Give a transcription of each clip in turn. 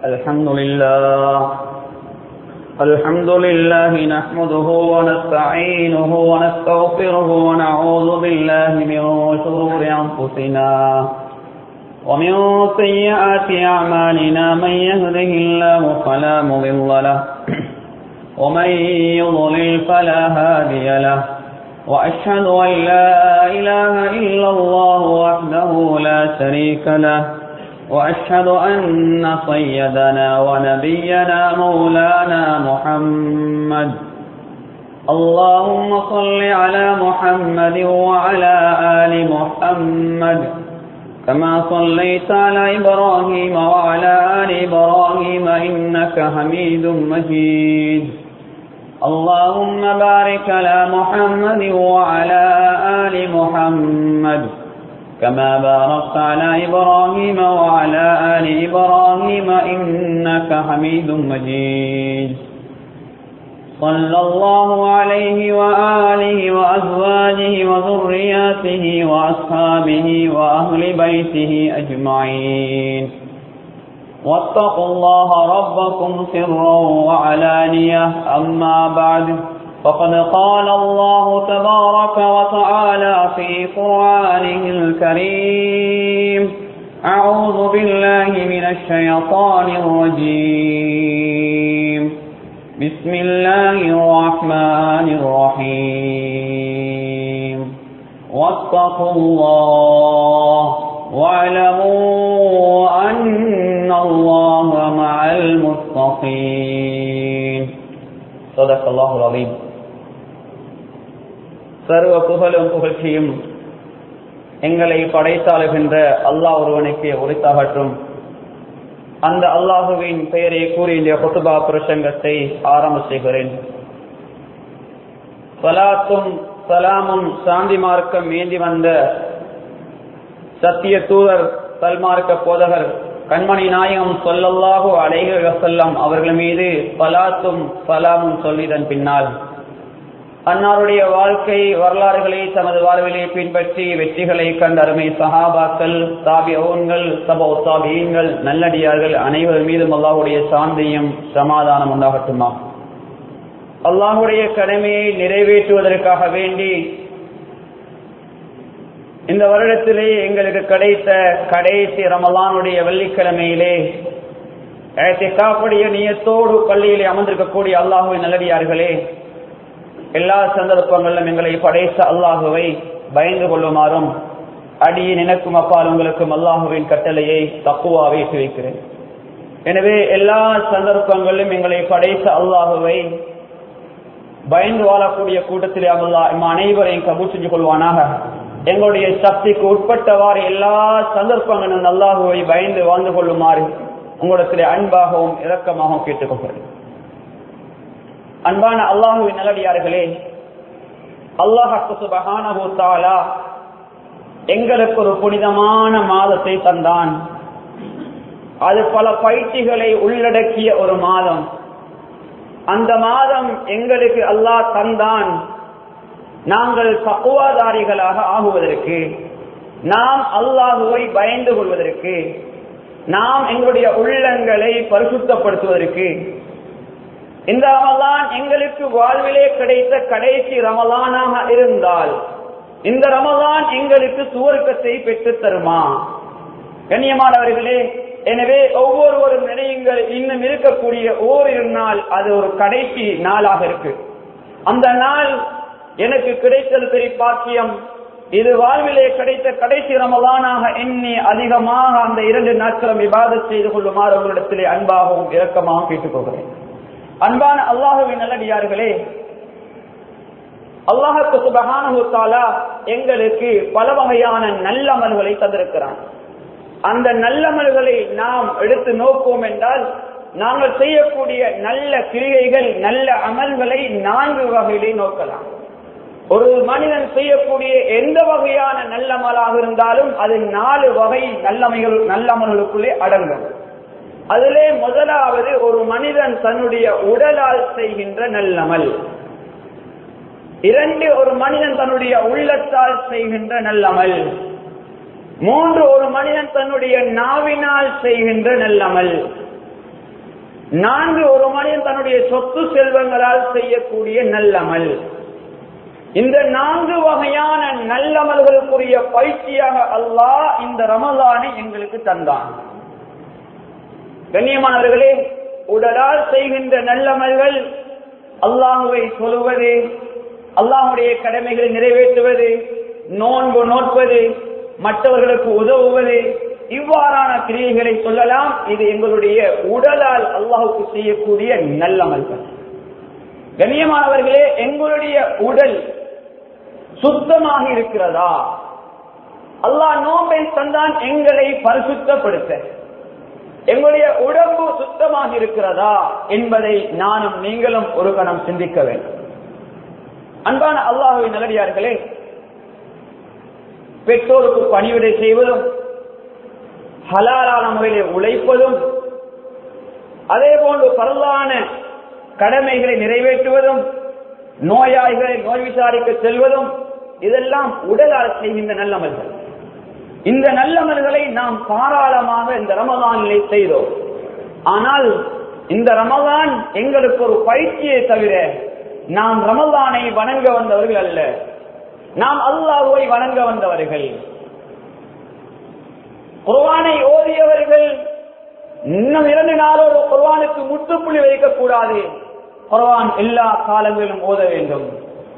الحمد لله الحمد لله نحمده ونستعينه ونستغفره ونعوذ بالله من شرور أنفسنا ومن سيئات أعمالنا من يهده الله فلا مضل له ومن يضلل فلا هادي له وأشهد أن لا إله إلا الله وحده لا شريك له وأشهد أن سيدنا ونبينا مولانا محمد اللهم صل على محمد وعلى آل محمد كما صليت على إبراهيم وعلى آل إبراهيم إنك حميد مجيد اللهم بارك على محمد وعلى آل محمد كما باركت على إبراهيم وعلى آل إبراهيم إنك حميد مجيد صلى الله عليه وآله وأزواجه وذرياته وأصحابه وأهل بيته أجمعين واتقوا الله ربكم سرا وعلانية أما بعد فقد قال الله تبارك وتعالى في قرآنه الكريم أعوذ بالله من الشيطان الرجيم بسم الله الرحمن الرحيم واتقوا الله واعلموا أن الله مع المتقين صدق الله العظيم சர்வ புகழும் புகழ்ச்சியும் எங்களை படைத்தாளுகின்ற அல்லாஹ் ஒருவனுக்கு உரித்தாகட்டும் அந்த அல்லாஹுவின் பெயரை கூறி இந்த ஹொசுபா பிரசங்கத்தை ஆரம்ப செய்கிறேன் சலாத்தும் சலாமும் சாந்தி மார்க்கம் ஏந்தி வந்த சத்திய தூதர் சல்மார்க்க போதகர் கண்மணி நாயகம் சொல்லல்லாஹோ அலைக வசல்லம் அவர்கள் மீது பலாத்தும் சலாமும் சொல்லிதன் பின்னால் அன்னாருடைய வாழ்க்கை வரலாறுகளை தமது வாழ்விலே பின்பற்றி வெற்றிகளை கண்ட அருமை சஹாபாக்கள் தாபியவன்கள் சபோ தாபியங்கள் நல்லடியார்கள் அனைவர் மீதும் அல்லாஹுடைய சாந்தியும் சமாதானம் உண்டாகட்டுமா அல்லாஹுடைய கடமையை நிறைவேற்றுவதற்காக வேண்டி இந்த வருடத்திலே எங்களுக்கு கிடைத்த கடைசி ரமலானுடைய வெள்ளிக்கிழமையிலே காப்படைய நீயத்தோடு பள்ளியிலே அமர்ந்திருக்கக்கூடிய அல்லாஹுவின் நல்லடியார்களே எல்லா சந்தர்ப்பங்களிலும் எங்களை படைத்த அல்லாஹுவை பயந்து கொள்ளுமாறும் அடியின் எனக்கும் அப்பால் உங்களுக்கும் அல்லாஹுவின் கட்டளையை தக்குவாவை வைக்கிறேன் எனவே எல்லா சந்தர்ப்பங்களிலும் எங்களை படைத்த அல்லாஹுவை பயந்து வாழக்கூடிய கூட்டத்திலே அல்லா இம் அனைவரையும் கபூல் செஞ்சு கொள்வானாக எங்களுடைய சக்திக்கு உட்பட்டவாறு எல்லா சந்தர்ப்பங்களும் அல்லாஹுவை பயந்து வாழ்ந்து கொள்ளுமாறு உங்களிடத்திலே அன்பாகவும் இரக்கமாகவும் கேட்டுக்கொள்கிறேன் அன்பான அல்லாஹுவின் நல்லடியார்களே அல்லாஹாலா எங்களுக்கு ஒரு புனிதமான மாதத்தை தந்தான் அது பல பயிற்சிகளை உள்ளடக்கிய ஒரு மாதம் அந்த மாதம் எங்களுக்கு அல்லாஹ் தந்தான் நாங்கள் பக்குவாதாரிகளாக ஆகுவதற்கு நாம் அல்லாஹுவை பயந்து கொள்வதற்கு நாம் எங்களுடைய உள்ளங்களை பரிசுத்தப்படுத்துவதற்கு இந்த ரமலான் எங்களுக்கு வாழ்விலே கிடைத்த கடைசி ரமலானாக இருந்தால் இந்த ரமலான் எங்களுக்கு சுவர்க்கத்தை பெற்று தருமா கண்ணியமானவர்களே எனவே ஒவ்வொருவரும் நினையுங்கள் இன்னும் இருக்கக்கூடிய ஓரிரு நாள் அது ஒரு கடைசி நாளாக இருக்கு அந்த நாள் எனக்கு கிடைத்தது பெரிய பாக்கியம் இது வாழ்விலே கிடைத்த கடைசி ரமலானாக எண்ணி அதிகமாக அந்த இரண்டு நாட்களும் விவாதம் செய்து கொள்ளுமாறு உங்களிடத்திலே அன்பாகவும் இரக்கமாகவும் கேட்டுக்கொள்கிறேன் அன்பான அல்லாஹுவின் நல்லடியார்களே அல்லாஹுக்கு சுபகானா எங்களுக்கு பல வகையான நல்லமல்களை தந்திருக்கிறான் அந்த நல்லமல்களை நாம் எடுத்து நோக்குவோம் என்றால் நாங்கள் செய்யக்கூடிய நல்ல கிரிகைகள் நல்ல அமல்களை நான்கு வகையிலே நோக்கலாம் ஒரு மனிதன் செய்யக்கூடிய எந்த வகையான நல்லமலாக இருந்தாலும் அது நாலு வகை நல்லமைகள் நல்லமல்களுக்குள்ளே அடங்கும் அதிலே முதலாவது ஒரு மனிதன் தன்னுடைய உடலால் செய்கின்ற நல்லமல் இரண்டு ஒரு மனிதன் தன்னுடைய உள்ளத்தால் செய்கின்ற நல்லமல் மூன்று ஒரு மனிதன் தன்னுடைய நாவினால் செய்கின்ற நல்லமல் நான்கு ஒரு மனிதன் தன்னுடைய சொத்து செல்வங்களால் செய்யக்கூடிய நல்லமல் இந்த நான்கு வகையான நல்லமல்களுக்குரிய பயிற்சியாக அல்லாஹ் இந்த ரமலானை எங்களுக்கு தந்தான் கண்ணியமானவர்களே உடலால் செய்கின்ற நல்லமல்கள் அல்லாஹுவை சொல்லுவது அல்லாஹுடைய கடமைகளை நிறைவேற்றுவது நோன்பு நோட்பது மற்றவர்களுக்கு உதவுவது இவ்வாறான கிரியைகளை சொல்லலாம் இது எங்களுடைய உடலால் அல்லாஹுக்கு செய்யக்கூடிய நல்லமல்கள் கண்ணியமானவர்களே எங்களுடைய உடல் சுத்தமாக இருக்கிறதா அல்லாஹ் நோம்பை தந்தான் எங்களை பரிசுத்தப்படுத்த எங்களுடைய உடம்பு சுத்தமாக இருக்கிறதா என்பதை நானும் நீங்களும் ஒரு கணம் சிந்திக்க வேண்டும் அன்பான அல்லாஹுவின் நல்லடியார்களே பெற்றோருக்கு பணிவிடை செய்வதும் ஹலாலான முறையிலே உழைப்பதும் அதே போன்று பரவான கடமைகளை நிறைவேற்றுவதும் நோயாளிகளை நோய் விசாரிக்க செல்வதும் இதெல்லாம் உடலால் செய்கின்ற நல்லமல்கள் இந்த நல்லமல்களை நாம் தாராளமாக இந்த ரமதானிலே செய்தோம் ஆனால் இந்த ரமதான் எங்களுக்கு ஒரு பயிற்சியை தவிர நாம் ரமதானை வணங்க வந்தவர்கள் அல்ல நாம் அல்லாஹுவை வணங்க வந்தவர்கள் குர்வானை ஓதியவர்கள் இன்னும் இரண்டு நாளோடு குர்வானுக்கு முற்றுப்புள்ளி வைக்கக்கூடாது குர்வான் எல்லா காலங்களிலும் ஓத வேண்டும்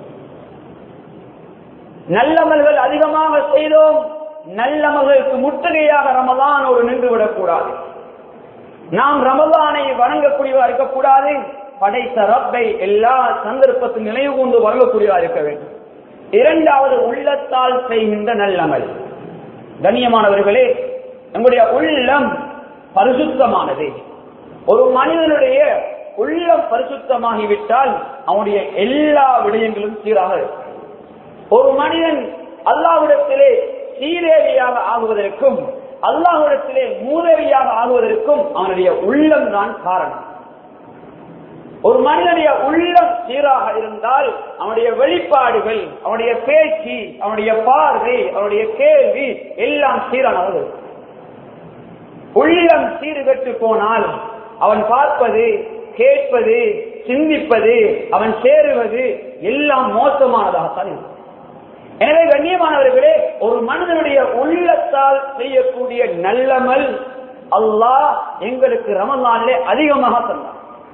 நல்லமல்கள் அதிகமாக செய்தோம் நல்லமல்களுக்கு முற்றுகையாக ரமதான் ஒரு நின்று விடக்கூடாது நாம் ரமதானை வணங்கக்கூடியவா இருக்கக்கூடாது படைத்த ரப்பை எல்லா சந்தர்ப்பத்தில் நினைவு கொண்டு வழங்கக்கூடியவா இருக்க வேண்டும் இரண்டாவது உள்ளத்தால் செய்கின்ற நல்லமல் கண்ணியமானவர்களே நம்முடைய உள்ளம் பரிசுத்தமானது ஒரு மனிதனுடைய உள்ளம் பரிசுத்தமாகிவிட்டால் அவனுடைய எல்லா விடயங்களும் சீராக இருக்கும் ஒரு மனிதன் அல்லாவிடத்திலே சீரேவியாக ஆகுவதற்கும் அல்லாஹிடத்திலே மூதேவியாக ஆகுவதற்கும் அவனுடைய உள்ளம் தான் காரணம் ஒரு மனிதனுடைய உள்ளம் சீராக இருந்தால் அவனுடைய வெளிப்பாடுகள் அவனுடைய பேச்சு அவனுடைய பார்வை அவனுடைய கேள்வி எல்லாம் சீரானது உள்ளம் சீர்கட்டு போனால் அவன் பார்ப்பது கேட்பது சிந்திப்பது அவன் சேருவது எல்லாம் மோசமானதாகத்தான் இருக்கும் எனவே கண்ணியமானவர்களே ஒரு மனிதனுடைய உள்ளத்தால் செய்யக்கூடிய நல்லமல் அல்லாஹ் எங்களுக்கு ரமலானிலே அதிகமாக தந்தான்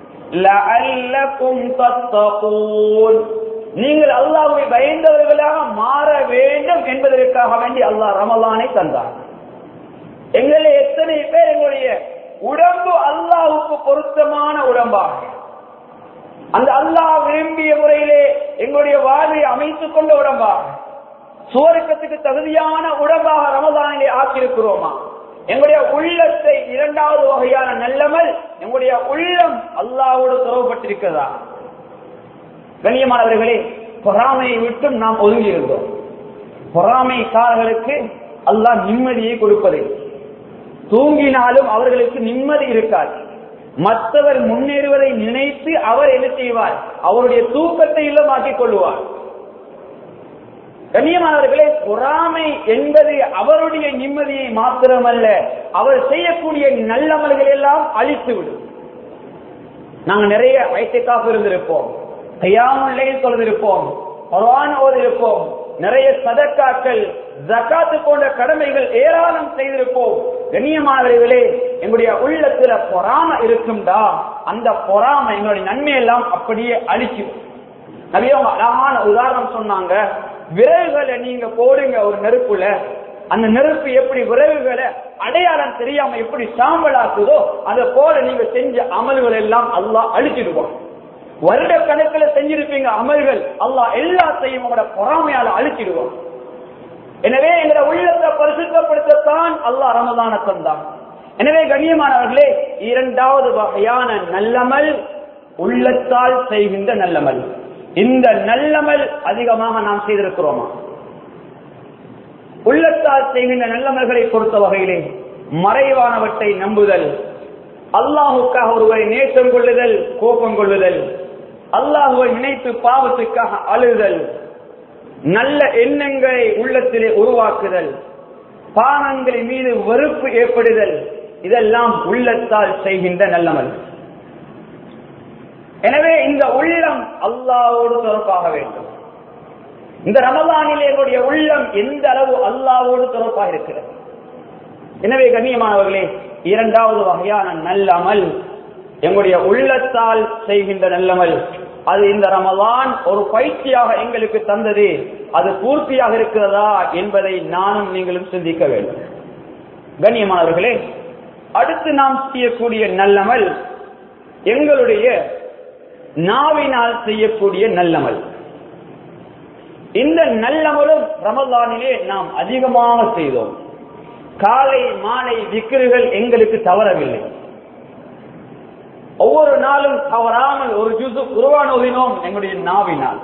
நீங்கள் அல்லாஹை பயந்தவர்களாக மாற வேண்டும் என்பதற்காக வேண்டி அல்லாஹ் ரமலானை தந்தார் எங்களை எத்தனை பேர் எங்களுடைய உடம்பு அல்லாஹுக்கு பொருத்தமான உடம்பாக அந்த அல்லாஹ் விரும்பிய முறையிலே எங்களுடைய வாழ்வை அமைத்துக் கொண்ட உடம்பாக சுவருக்கத்துக்கு தகுதியான உடம்பாக ரமதானிலே ஆக்கியிருக்கிறோமா எங்களுடைய உள்ளத்தை இரண்டாவது வகையான நல்லமல் எங்களுடைய உள்ளம் அல்லாவோடு துறவப்பட்டிருக்கிறதா கண்ணியமானவர்களே பொறாமையை விட்டும் நாம் ஒதுங்கி இருந்தோம் பொறாமைக்காரர்களுக்கு அல்லாஹ் நிம்மதியை கொடுப்பது தூங்கினாலும் அவர்களுக்கு நிம்மதி இருக்காது மற்றவர் முன்னேறுவதை நினைத்து அவர் என்ன செய்வார் அவருடைய தூக்கத்தை இல்லமாக்கிக் கொள்வார் கண்ணியமானவர்களே பொறாமை என்பது அவருடைய நிம்மதியை மாத்திரமல்ல அவர் செய்யக்கூடிய நல்லமல்கள் எல்லாம் அழித்துவிடும் நாங்க நிறைய வயசுக்காக இருந்திருப்போம் கையாமுல்லையில் தொழுதிருப்போம் குரான் ஓதிருப்போம் நிறைய சதக்காக்கள் ஜக்காத்து போன்ற கடமைகள் ஏராளம் செய்திருப்போம் கண்ணியமானவர்களே எங்களுடைய உள்ளத்துல பொறாம இருக்கும்டா அந்த பொறாம எங்களுடைய நன்மையெல்லாம் அப்படியே அழிக்கும் நிறைய அழகான உதாரணம் சொன்னாங்க விறகுகளை நீங்க போடுங்க ஒரு நெருப்புல அந்த நெருப்பு எப்படி விறகுகளை அடையாளம் தெரியாம எப்படி சாம்பலாக்குதோ அதை போல நீங்க செஞ்ச அமல்கள் எல்லாம் அல்லாஹ் அழிச்சிடுவான் வருட கணக்கில் செஞ்சிருப்பீங்க அமல்கள் அல்லாஹ் எல்லாத்தையும் உங்களோட பொறாமையால அழிச்சிடுவான் எனவே எங்களை உள்ளத்தை பரிசுத்தப்படுத்தத்தான் அல்லாஹ் ரமதான தந்தான் எனவே கண்ணியமானவர்களே இரண்டாவது வகையான நல்லமல் உள்ளத்தால் செய்கின்ற நல்லமல் இந்த நல்லமல் அதிகமாக நாம் செய்திருக்கிறோமா உள்ளத்தால் செய்கின்ற நல்லமல்களை பொறுத்த வகையிலே மறைவானவற்றை நம்புதல் அல்லாஹுக்காக ஒருவரை நேசம் கொள்ளுதல் கோபம் கொள்ளுதல் அல்லாஹுவை நினைத்து பாவத்துக்காக அழுதல் நல்ல எண்ணங்களை உள்ளத்திலே உருவாக்குதல் பாவங்களின் மீது வெறுப்பு ஏற்படுதல் இதெல்லாம் உள்ளத்தால் செய்கின்ற நல்லமல் எனவே இந்த உள்ளம் அல்லாவோடு தொடர்பாக வேண்டும் இந்த ரமதானிலே என்னுடைய உள்ளம் எந்த அளவு அல்லாவோடு தொடர்பாக இருக்கிறது எனவே கண்ணியமானவர்களே இரண்டாவது வகையான நல்லமல் எங்களுடைய உள்ளத்தால் செய்கின்ற நல்லமல் அது இந்த ரமலான் ஒரு பயிற்சியாக எங்களுக்கு தந்தது அது பூர்த்தியாக இருக்கிறதா என்பதை நானும் நீங்களும் சிந்திக்க வேண்டும் கண்ணியமானவர்களே அடுத்து நாம் செய்யக்கூடிய நல்லமல் எங்களுடைய நாவினால் செய்யக்கூடிய நல்லமல் இந்த நல்லமலும் ரமலானிலே நாம் அதிகமாக செய்தோம் காலை மாலை விக்கிர்கள் எங்களுக்கு தவறவில்லை ஒவ்வொரு நாளும் தவறாமல் ஒரு ஜுசு உருவானோதினோம் எங்களுடைய நாவினால்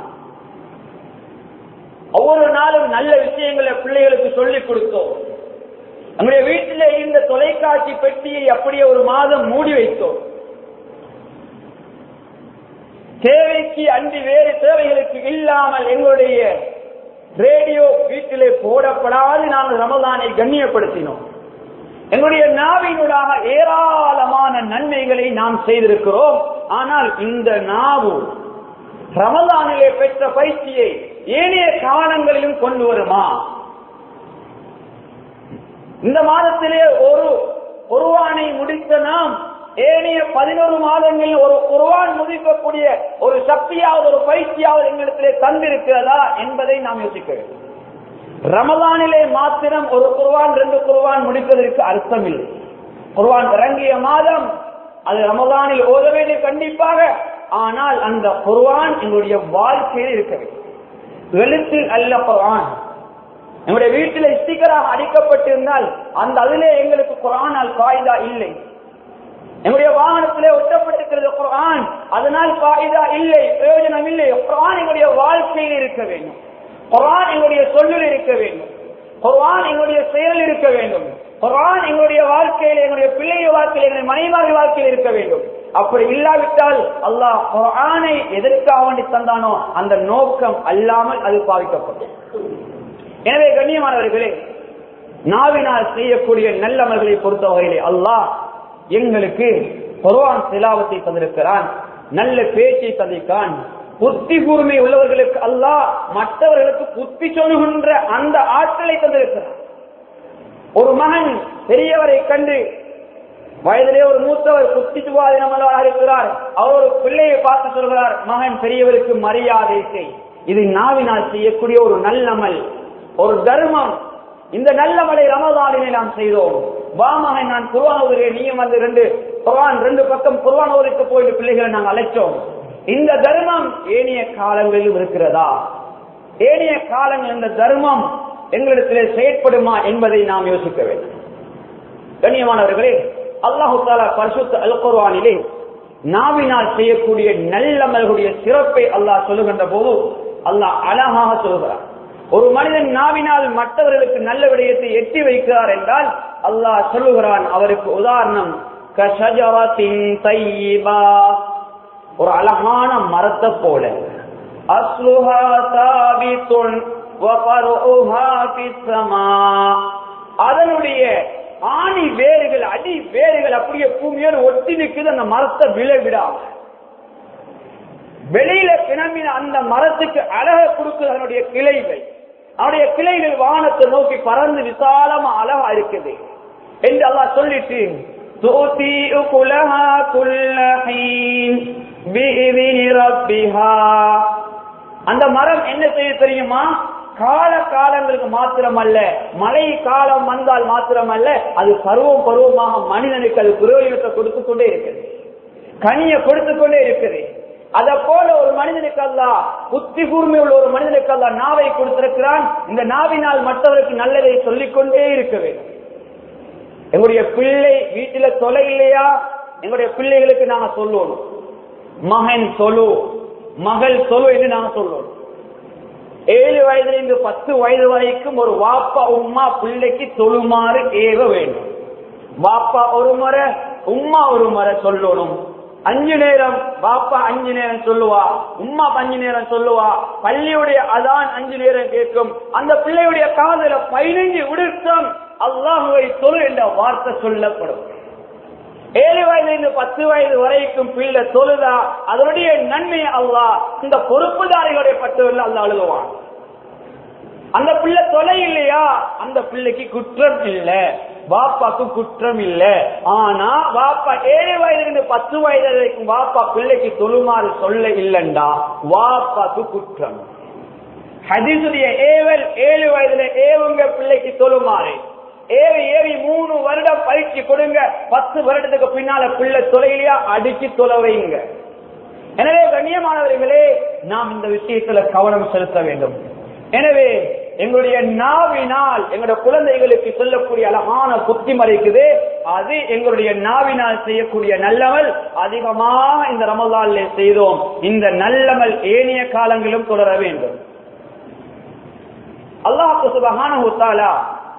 ஒவ்வொரு நாளும் நல்ல விஷயங்களை பிள்ளைகளுக்கு சொல்லிக் கொடுத்தோம் நம்முடைய வீட்டிலே இருந்த தொலைக்காட்சி பெட்டியை அப்படியே ஒரு மாதம் மூடி வைத்தோம் தேவைக்கு அன்றி வேறு தேவைகளுக்கு இல்லாமல் எங்களுடைய ரேடியோ வீட்டிலே போடப்படாது நாங்கள் ரமதானை கண்ணியப்படுத்தினோம் எங்களுடைய நாவினூடாக ஏராளமான நன்மைகளை நாம் செய்திருக்கிறோம் ஆனால் இந்த நாவு ரமதானிலே பெற்ற பயிற்சியை ஏனைய காலங்களிலும் கொண்டு வருமா இந்த மாதத்திலே ஒரு குருவானை முடித்த நாம் ஏனைய பதினோரு மாதங்களில் ஒரு குருவான் முடிக்கக்கூடிய ஒரு சக்தியாவது ஒரு பயிற்சியாவது எங்களிடத்திலே தந்திருக்கிறதா என்பதை நாம் யோசிக்க வேண்டும் ரமதானிலே மாத்திரம் ஒரு குருவான் ரெண்டு குருவான் முடிப்பதற்கு அர்த்தம் இல்லை குருவான் இறங்கிய மாதம் அது ரமதானில் ஓத வேண்டிய கண்டிப்பாக ஆனால் அந்த குருவான் எங்களுடைய வாழ்க்கையில் இருக்க வேண்டும் எழுத்தில் அல்ல குரான் நம்முடைய வீட்டில் ஸ்டிக்கராக அடிக்கப்பட்டிருந்தால் அந்த அதிலே எங்களுக்கு குரானால் காய்தா இல்லை நம்முடைய வாகனத்திலே ஒட்டப்பட்டிருக்கிறது குரான் அதனால் காய்தா இல்லை பிரயோஜனம் இல்லை குரான் எங்களுடைய வாழ்க்கையில் இருக்க வேண்டும் குரான் எங்களுடைய சொல்லில் இருக்க வேண்டும் குரான் எங்களுடைய செயலில் இருக்க வேண்டும் குரான் எங்களுடைய வாழ்க்கையில் எங்களுடைய பிள்ளைய வாழ்க்கையில் எங்களுடைய மனைவி வாழ்க்கையில் இருக்க வேண்டும் அப்படி இல்லாவிட்டால் அல்லாஹ் குரானை எதற்காக வேண்டி தந்தானோ அந்த நோக்கம் அல்லாமல் அது பாதிக்கப்படும் எனவே கண்ணியமானவர்களே நாவினால் செய்யக்கூடிய நல்லமல்களை பொறுத்தவரையிலே அல்லாஹ் எங்களுக்கு குர்ஆன் திலாவத்தை தந்திருக்கிறான் நல்ல பேச்சை தந்திருக்கான் புத்தி கூர்மை உள்ளவர்களுக்கு அல்லாஹ் மற்றவர்களுக்கு புத்தி சொல்லுகின்ற அந்த ஆற்றலை தந்திருக்கிறான் ஒரு மகன் பெரியவரை கண்டு வயதிலே ஒரு மூத்தவர் புத்தி சுவாதீனமாக இருக்கிறார் அவர் ஒரு பிள்ளையை பார்த்து சொல்கிறார் மகன் பெரியவருக்கு மரியாதை செய் இது நாவினால் செய்யக்கூடிய ஒரு நல்லமல் ஒரு தர்மம் இந்த நல்லமலை ரமதானினை நாம் செய்தோம் வாமாக நான் குர்வான் ஓதுகிறேன் நீயும் வந்து ரெண்டு குர்வான் ரெண்டு பக்கம் குர்வான் ஓதிக்க போயிட்டு பிள்ளைகளை நாங்கள் அழைச்சோம் இந்த தர்மம் ஏனைய காலங்களிலும் இருக்கிறதா ஏனைய காலங்கள் இந்த தர்மம் எங்களிடத்திலே செயற்படுமா என்பதை நாம் யோசிக்க வேண்டும் கண்ணியமானவர்களே அல்லாஹு தாலா பரிசுத்த அல் குர்வானிலே நாவினால் செய்யக்கூடிய நல்லமல்களுடைய சிறப்பை அல்லாஹ் சொல்லுகின்ற போது அல்லாஹ் அழகாக சொல்கிறார் ஒரு மனிதன் நாவினால் மற்றவர்களுக்கு நல்ல விடயத்தை எட்டி வைக்கிறார் என்றால் அல்லாஹ் சொல்லுகிறான் அவருக்கு உதாரணம் கஷஜரத்தின் தையிபா ஒரு அழகான மரத்தை போல அஸ்லுஹா சாபித்துன் வஃபருஹா ஃபிஸ்ஸமா அதனுடைய ஆணி வேர்கள் அடி வேர்கள் அப்படியே பூமியோடு ஒட்டி நிற்குது அந்த மரத்தை விழவிடாம வெளியில கிளம்பின அந்த மரத்துக்கு அழக கொடுக்குது அதனுடைய கிளைகள் அவனுடைய கிளைகள் வானத்தை நோக்கி பறந்து விசாலமா அழகா இருக்குது என்று அல்லாஹ் சொல்லிட்டு தூத்தி குலஹா குல்லஹீன் பிஇذن ரப்பிஹா அந்த மரம் என்ன செய்ய தெரியுமா கால காலங்களுக்கு மாத்திரமல்ல மழை காலம் வந்தால் மாத்திரமல்ல அது பருவம் பருவமாக மனிதனுக்கு அது புரோகிதத்தை கொடுத்து கொண்டே இருக்குது கனியை கொடுத்து கொண்டே இருக்குது அத போல ஒரு மனிதனுக்கு அல்ல புத்தி கூர்மை உள்ள ஒரு மனிதனுக்கு அல்ல நாவை கொடுத்திருக்கிறான் இந்த நாவினால் மற்றவருக்கு நல்லதை சொல்லிக் கொண்டே இருக்க வேண்டும் எங்களுடைய பிள்ளை வீட்டில தொலை இல்லையா எங்களுடைய பிள்ளைகளுக்கு நாங்க சொல்லுவோம் மகன் சொல்லு மகள் சொல்லு என்று நாங்க சொல்லுவோம் ஏழு வயதிலிருந்து பத்து வயது வரைக்கும் ஒரு வாப்பா உம்மா பிள்ளைக்கு தொழுமாறு ஏவ வேண்டும் வாப்பா ஒரு முறை உம்மா ஒரு முறை சொல்லணும் அஞ்சு நேரம் பாப்பா அஞ்சு நேரம் சொல்லுவா உம்மா அஞ்சு நேரம் சொல்லுவா பள்ளியுடைய அதான் அஞ்சு நேரம் கேட்கும் அந்த பிள்ளையுடைய காதல பதினைஞ்சு விடுத்தம் அல்லாஹுவை தொழு என்ற வார்த்தை சொல்லப்படும் ஏழு வயதிலிருந்து பத்து வயது வரைக்கும் பிள்ளை தொழுதா அதனுடைய நன்மை அல்லா இந்த பொறுப்புதாரிகளுடைய பட்டுவர்கள் அல்ல அழுகுவான் அந்த பிள்ளை தொலை இல்லையா அந்த பிள்ளைக்கு குற்றம் இல்ல வாப்பாக்கு குற்றம் இல்ல ஆனா வாப்பா ஏழு வயதிலிருந்து பத்து வயது வரைக்கும் வாப்பா பிள்ளைக்கு தொழுமாறு சொல்ல இல்லண்டா வாப்பாக்கு குற்றம் ஹதீசுடைய ஏவல் ஏழு வயதுல ஏவுங்க பிள்ளைக்கு தொழுமாறு ஏவி ஏவி மூணு வருடம் பயிற்சி கொடுங்க பத்து வருடத்துக்கு பின்னால பிள்ளை தொலைலையா அடிச்சு தொலை வைங்க எனவே கண்ணியமானவர்களே நாம் இந்த விஷயத்துல கவனம் செலுத்த வேண்டும் எனவே எங்களுடைய நாவினால் எங்களுடைய குழந்தைகளுக்கு சொல்லக்கூடிய அழகான புத்திமறைக்குது அது எங்களுடைய நாவினால் செய்யக்கூடிய நல்லமல் அதிகமாக இந்த ரமதானிலே செய்தோம் இந்த நல்லமல் ஏனைய காலங்களிலும் தொடர வேண்டும் அல்லாஹு சுபஹானஹு தஆலா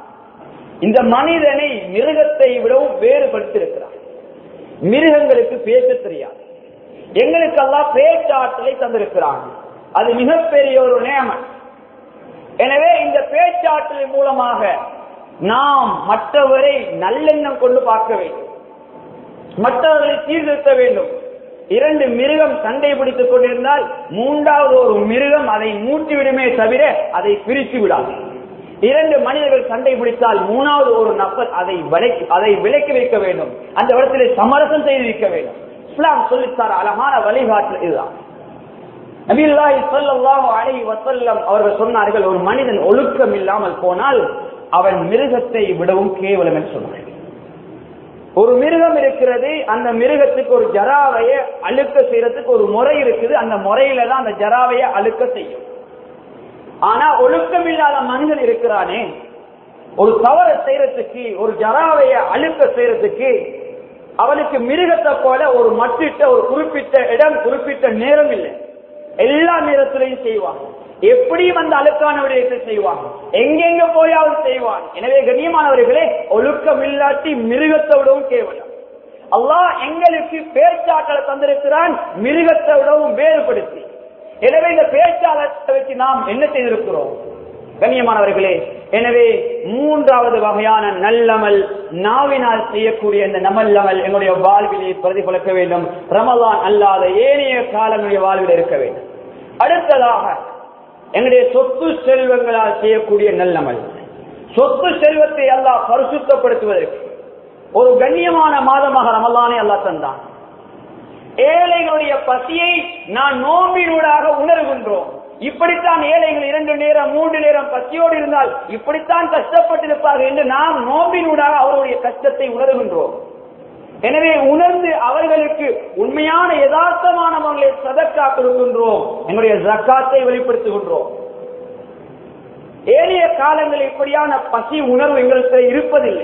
இந்த மனிதனை மிருகத்தை விடவும் வேறுபடுத்தியிருக்கிறார் மிருகங்களுக்கு பேச தெரியாது எங்களுக்கு எல்லாம் பேச்சாற்றலை தந்திருக்கிறாங்க அது மிகப்பெரிய ஒரு நியமன் எனவே இந்த பேச்சாற்றலின் மூலமாக நாம் மற்றவரை நல்லெண்ணம் கொண்டு பார்க்க வேண்டும் மற்றவர்களை சீர்திருத்த வேண்டும் இரண்டு மிருகம் சண்டை பிடித்துக் கொண்டிருந்தால் மூன்றாவது ஒரு மிருகம் அதை மூட்டிவிடுமே தவிர அதை பிரித்து விடாது இரண்டு மனிதர்கள் சண்டை பிடித்தால் மூணாவது ஒரு நபர் அதை விலக்கி அதை விலக்கி வைக்க வேண்டும் அந்த இடத்திலே சமரசம் செய்து வைக்க வேண்டும் இஸ்லாம் சொல்லித்தார் அழகான வழிகாட்டு இதுதான் நபில்லாஹி ஸல்லல்லாஹு அலைஹி வஸல்லம் அவர்கள் சொன்னார்கள் ஒரு மனிதன் ஒழுக்கம் இல்லாமல் போனால் அவன் மிருகத்தை விடவும் கேவலம் என்று சொன்னார்கள் ஒரு மிருகம் இருக்கிறது அந்த மிருகத்துக்கு ஒரு ஜராவைய அழுக்க செய்யறதுக்கு ஒரு முறை இருக்குது அந்த முறையில தான் அந்த ஜராவைய அழுக்க செய்யும் ஆனா ஒழுக்கம் இல்லாத மனிதன் இருக்கிறானே ஒரு தவறை செய்யறதுக்கு ஒரு ஜராவைய அழுக்க செய்யறதுக்கு அவனுக்கு மிருகத்தை போல ஒரு மட்டிட்ட ஒரு குறிப்பிட்ட இடம் குறிப்பிட்ட நேரம் இல்லை எல்லா நேரத்திலையும் செய்வான் எப்படியும் அந்த அழுக்கான விடயத்தை செய்வான் எங்கெங்க போயாவது செய்வான் எனவே கண்ணியமானவர்களே ஒழுக்கம் இல்லாட்டி மிருகத்தை விடவும் கேவலம் அல்லாஹ் எங்களுக்கு பேச்சாற்றலை தந்திருக்கிறான் மிருகத்தை விடவும் வேறுபடுத்தி எனவே இந்த பேச்சாளத்தை வச்சு நாம் என்ன செய்திருக்கிறோம் கண்ணியமானவர்களே எனவே மூன்றாவது வகையான நல்லமல் நாவினால் செய்யக்கூடிய இந்த நமல்லமல் எங்களுடைய வாழ்விலே பிரதிபலிக்க வேண்டும் ரமலான் அல்லாத ஏனைய காலங்களுடைய வாழ்வில் இருக்க வேண்டும் அடுத்ததாக எங்களுடைய சொத்து செல்வங்களால் செய்யக்கூடிய நல்லமல் சொத்து செல்வத்தை அல்லாஹ் பரிசுத்தப்படுத்துவதற்கு ஒரு கண்ணியமான மாதமாக ரமலானே அல்லாஹ் தந்தான் ஏழைகளுடைய பசியை நான் நோம்பினூடாக உணர்கின்றோம் இப்படித்தான் ஏழைகள் இரண்டு நேரம் மூன்று நேரம் பசியோடு இருந்தால் இப்படித்தான் கஷ்டப்பட்டிருப்பார்கள் என்று நாம் நோம்பினூடாக அவருடைய கஷ்டத்தை உணர்கின்றோம் எனவே உணர்ந்து அவர்களுக்கு உண்மையான யதார்த்தமான முறையை சதக்கா கொடுக்கின்றோம் எங்களுடைய ஜக்காத்தை வெளிப்படுத்துகின்றோம் ஏழைய காலங்களில் இப்படியான பசி உணர்வு எங்களுக்கு இருப்பதில்லை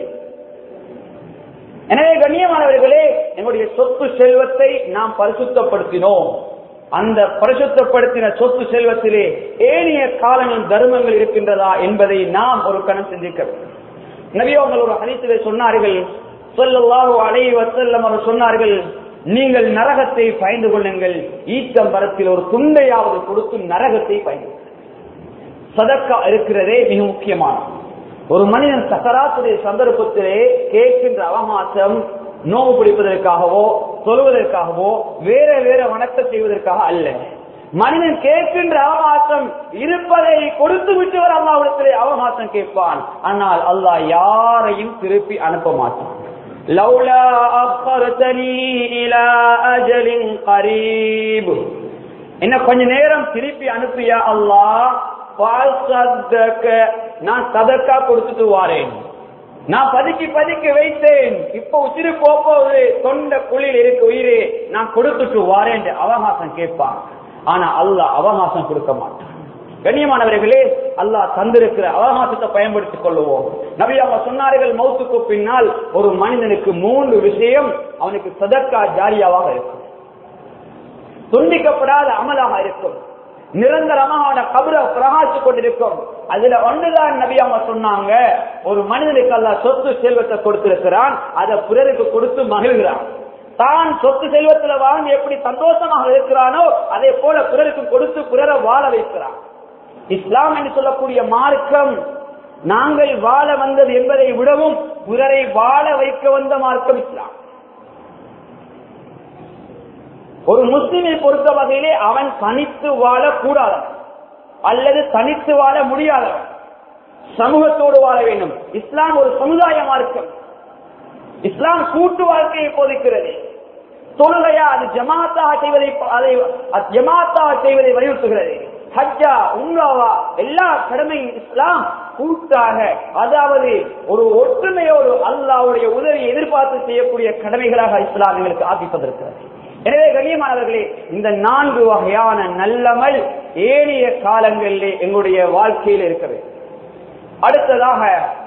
எனவே கண்ணியமானவர்களே எங்களுடைய சொத்து செல்வத்தை நாம் பரிசுத்தப்படுத்தினோம் அந்த பரிசுத்தப்படுத்தின சொத்து செல்வத்திலே ஏனைய காலங்கள் தர்மங்கள் இருக்கின்றதா என்பதை நாம் ஒரு கணம் சிந்திக்க வேண்டும் நபியவங்கள் ஒரு ஹரித்திலே சொன்னார்கள் சொல்லல்லாஹு அலைஹி வஸல்லம் அவர் சொன்னார்கள் நீங்கள் நரகத்தை பயந்து கொள்ளுங்கள் ஈத்தம்பரத்தில் ஒரு துண்டையாவது கொடுத்து நரகத்தை பயந்து சதக்கா இருக்கிறதே மிக முக்கியமானது ஒரு மனிதன் சக்கராத்துடைய சந்தர்ப்பத்திலே கேட்கின்ற அவகாசம் நோவு பிடிப்பதற்காகவோ சொல்வதற்காகவோ வேற வேற வணக்கம் செய்வதற்காக அல்ல மனிதன் கேட்கின்ற அவகாசம் இருப்பதை கொடுத்து விட்டு வர அல்லாவிடத்திலே அவகாசம் கேட்பான் ஆனால் அல்லாஹ் யாரையும் திருப்பி அனுப்ப மாட்டான் லவ்லா அஃபர்தனி இலா அஜலின் கரீப் என்ன கொஞ்ச நேரம் திருப்பி அனுப்பியா அல்லாஹ் நான் சதக்கா கொடுத்துட்டு வாரேன் நான் பதுக்கி பதுக்கி வைத்தேன் இப்ப உசிறு போப்போது தொண்ட குழியில் இருக்கு உயிரே நான் கொடுத்துட்டு வாரேன் அவகாசம் கேட்பான் ஆனா அல்லாஹ் அவகாசம் கொடுக்க மாட்டான் கண்ணியமானவர்களே அல்லாஹ் தந்திருக்கிற அவகாசத்தை பயன்படுத்திக் கொள்ளுவோம் நபி அவங்க சொன்னார்கள் மௌத்துக்கு பின்னால் ஒரு மனிதனுக்கு மூன்று விஷயம் அவனுக்கு சதக்கா ஜாரியாவாக இருக்கும் துண்டிக்கப்படாத அமலாக இருக்கும் நிரந்தரமாக அவன கபர பிரகாசித்துக் கொண்டிருக்கும் அதுல ஒன்றுதான் நபி அவங்க சொன்னாங்க ஒரு மனிதனுக்கு அல்ல சொத்து செல்வத்தை கொடுத்திருக்கிறான் அதை பிறருக்கு கொடுத்து மகிழ்கிறான் தான் சொத்து செல்வத்துல வாழ்ந்து எப்படி சந்தோஷமாக இருக்கிறானோ அதே போல பிறருக்கு கொடுத்து பிறரை வாழ வைக்கிறான் இஸ்லாம் என்று சொல்லக்கூடிய மார்க்கம் நாங்கள் வாழ வந்தது என்பதை விடவும் பிறரை வாழ வைக்க வந்த மார்க்கம் இஸ்லாம் ஒரு முஸ்லிமை பொறுத்த வகையிலே அவன் தனித்து வாழக்கூடாதவன் அல்லது தனித்து வாழ முடியாதவன் சமூகத்தோடு வாழ வேண்டும் இஸ்லாம் ஒரு சமுதாய மார்க்கம் இஸ்லாம் கூட்டு வாழ்க்கையை போதிக்கிறது தொழுகையா அது ஜமாத்தாக செய்வதை அதை அது ஜமாத்தாக செய்வதை வலியுறுத்துகிறது ஹஜ்ஜா உம்ராவா எல்லா கடமையும் இஸ்லாம் கூட்டாக அதாவது ஒரு ஒற்றுமையோடு அல்லாவுடைய உதவியை எதிர்பார்த்து செய்யக்கூடிய கடமைகளாக இஸ்லாம் எங்களுக்கு ஆக்கிப்பதிருக்கிறது எனவே கண்ணியமானவர்களே இந்த நான்கு வகையான நல்லமல் ஏனைய காலங்களிலே எங்களுடைய வாழ்க்கையில் இருக்கிறது அடுத்ததாக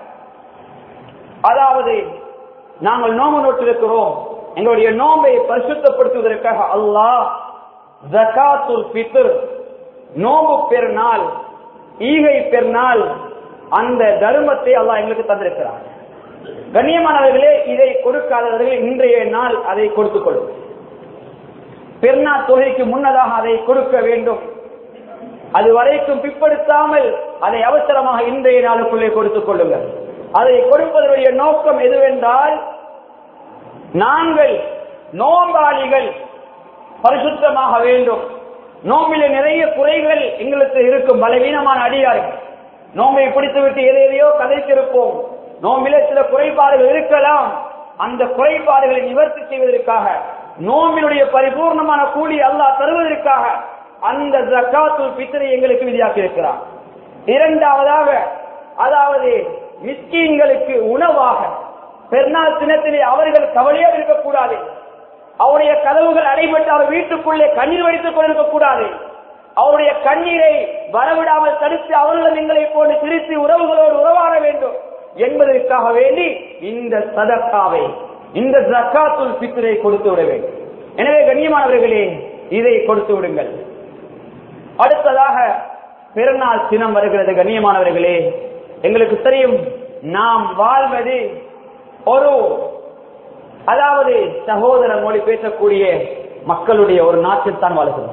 அதாவது நாங்கள் நோம்பு நோட்டிருக்கிறோம் எங்களுடைய நோம்பை பரிசுத்தப்படுத்துவதற்காக அல்லாஹ் ஜகாத்துல் பித்ர் நோம்பு பெருநாள் ஈகை பெருநாள் அந்த தர்மத்தை அல்லாஹ் எங்களுக்கு தந்திருக்கிறார் கண்ணியமானவர்களே இதை கொடுக்காதவர்கள் இன்றைய நாள் அதை கொடுத்துக் கொள்ளும் பெருநாள் தொகைக்கு முன்னதாக அதை கொடுக்க வேண்டும் அது வரைக்கும் பிற்படுத்தாமல் அதை அவசரமாக இன்றைய நாளுக்குள்ளே கொடுத்துக் கொள்ளுங்கள் அதை கொடுப்பதனுடைய நோக்கம் எதுவென்றால் நாங்கள் நோம்பாளிகள் பரிசுத்தமாக வேண்டும் நோம்பில நிறைய குறைகள் எங்களுக்கு இருக்கும் பலவீனமான அடியார்கள் நோம்பை பிடித்துவிட்டு எதையோ கதைத்திருப்போம் நோம்பில சில குறைபாடுகள் இருக்கலாம் அந்த குறைபாடுகளை நிவர்த்தி செய்வதற்காக நோம்பினுடைய பரிபூர்ணமான கூலி அல்லாஹ் தருவதற்காக அந்த ஜக்காத்துல் பித்தரை எங்களுக்கு விதியாக்கி இருக்கிறார் இரண்டாவதாக அதாவது மிஸ்கீன்களுக்கு உணவாக பெருநாள் தினத்திலே அவர்கள் கவலையாக இருக்கக்கூடாது அவருடைய கதவுகள் அடைபட்டு அவர் வீட்டுக்குள்ளே கண்ணீர் வடித்துக் கொண்டிருக்க கூடாது அவருடைய கண்ணீரை வரவிடாமல் தடுத்து அவர்களும் எங்களை போன்று சிரித்து உறவுகளோடு உறவாட வேண்டும் என்பதற்காக வேண்டி இந்த சதக்காவை இந்த ஜக்காத்துல் பித்திரை கொடுத்து விட வேண்டும் எனவே கண்ணியமானவர்களே இதை கொடுத்து விடுங்கள் அடுத்ததாக பிறநாள் தினம் வருகிறது கண்ணியமானவர்களே எங்களுக்கு தெரியும் நாம் வாழ்வது ஒரு அதாவது சகோதர மொழி பேசக்கூடிய மக்களுடைய ஒரு நாட்டில் தான் வாழ்கிறோம்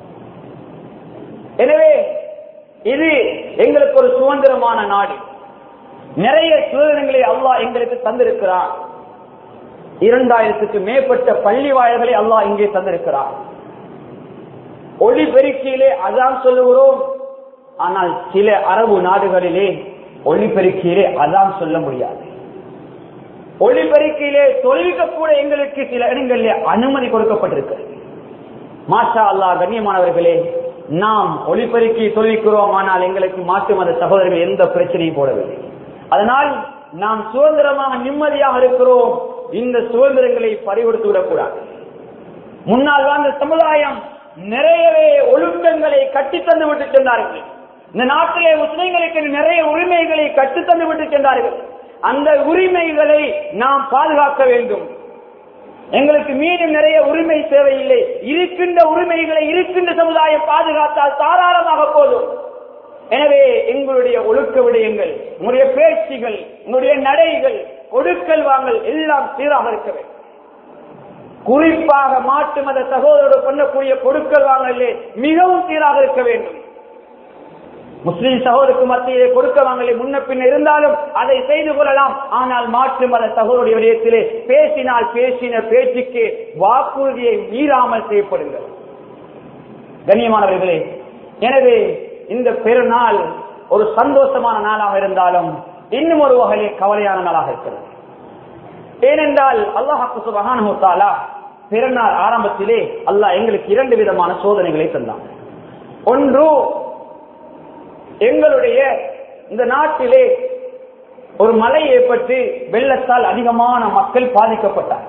எனவே இது எங்களுக்கு ஒரு சுதந்திரமான நாடு நிறைய சுதந்திரங்களை அல்லாஹ் எங்களுக்கு தந்திருக்கிறார் இரண்டாயிரத்துக்கு மேற்பட்ட பள்ளி வாயல்களை அல்லாஹ் இங்கே தந்திருக்கிறார் ஒளிபெருக்கியிலே அதான் சொல்லுகிறோம் ஆனால் சில அரபு நாடுகளிலே ஒளிபெருக்கியிலே அதான் சொல்ல முடியாது ஒளிபெருக்கியிலே தொழிலுக்க கூட எங்களுக்கு சில இடங்களிலே அனுமதி கொடுக்கப்பட்டிருக்கிறது மாஷா அல்லாஹ் கண்ணியமானவர்களே நாம் ஒளிபெருக்கி தொழிக்கிறோம் ஆனால் எங்களுக்கு மாற்று மத சகோதரர்கள் எந்த பிரச்சனையும் போடவில்லை அதனால் நாம் சுதந்திரமாக நிம்மதியாக இருக்கிறோம் இந்த சுதந்திரங்களை பறிகொடுத்து விடக்கூடாது முன்னால் வாழ்ந்த சமுதாயம் நிறையவே ஒழுக்கங்களை கட்டித்தந்து விட்டு சென்றார்கள் இந்த நாட்டிலே முஸ்லிம்களுக்கு நிறைய உரிமைகளை கட்டுத்தந்து விட்டு சென்றார்கள் அந்த உரிமைகளை நாம் பாதுகாக்க வேண்டும் எங்களுக்கு மீண்டும் நிறைய உரிமை தேவையில்லை இருக்கின்ற உரிமைகளை இருக்கின்ற சமுதாயம் பாதுகாத்தால் தாராளமாக போதும் எனவே எங்களுடைய ஒழுக்க விடயங்கள் உங்களுடைய பேச்சுகள் உங்களுடைய நடைகள் கொடுக்கல் வாங்கல் எல்லாம் சீராக இருக்க வேண்டும் குறிப்பாக மாட்டு மத சகோதரர் பண்ணக்கூடிய கொடுக்கல் வாங்கலே மிகவும் சீராக இருக்க வேண்டும் முஸ்லிம் சகோதருக்கு மத்தியிலே கொடுக்க வாங்கலை முன்ன பின்ன இருந்தாலும் அதை செய்து கொள்ளலாம் ஆனால் மாற்று மத சகோதரிய விடயத்திலே பேசினால் பேசின பேச்சுக்கு வாக்குறுதியை மீறாமல் செய்யப்படுங்கள் கண்ணியமானவர்களே எனவே இந்த பெருநாள் ஒரு சந்தோஷமான நாளாக இருந்தாலும் இன்னும் ஒரு வகையிலே கவலையான நாளாக இருக்கிறது ஏனென்றால் அல்லாஹாக்கு சுபகானா பிறநாள் ஆரம்பத்திலே அல்லாஹ் எங்களுக்கு இரண்டு விதமான சோதனைகளை தந்தான் ஒன்று எங்களுடைய இந்த நாட்டிலே ஒரு மழை ஏற்பட்டு வெள்ளத்தால் அதிகமான மக்கள் பாதிக்கப்பட்டார்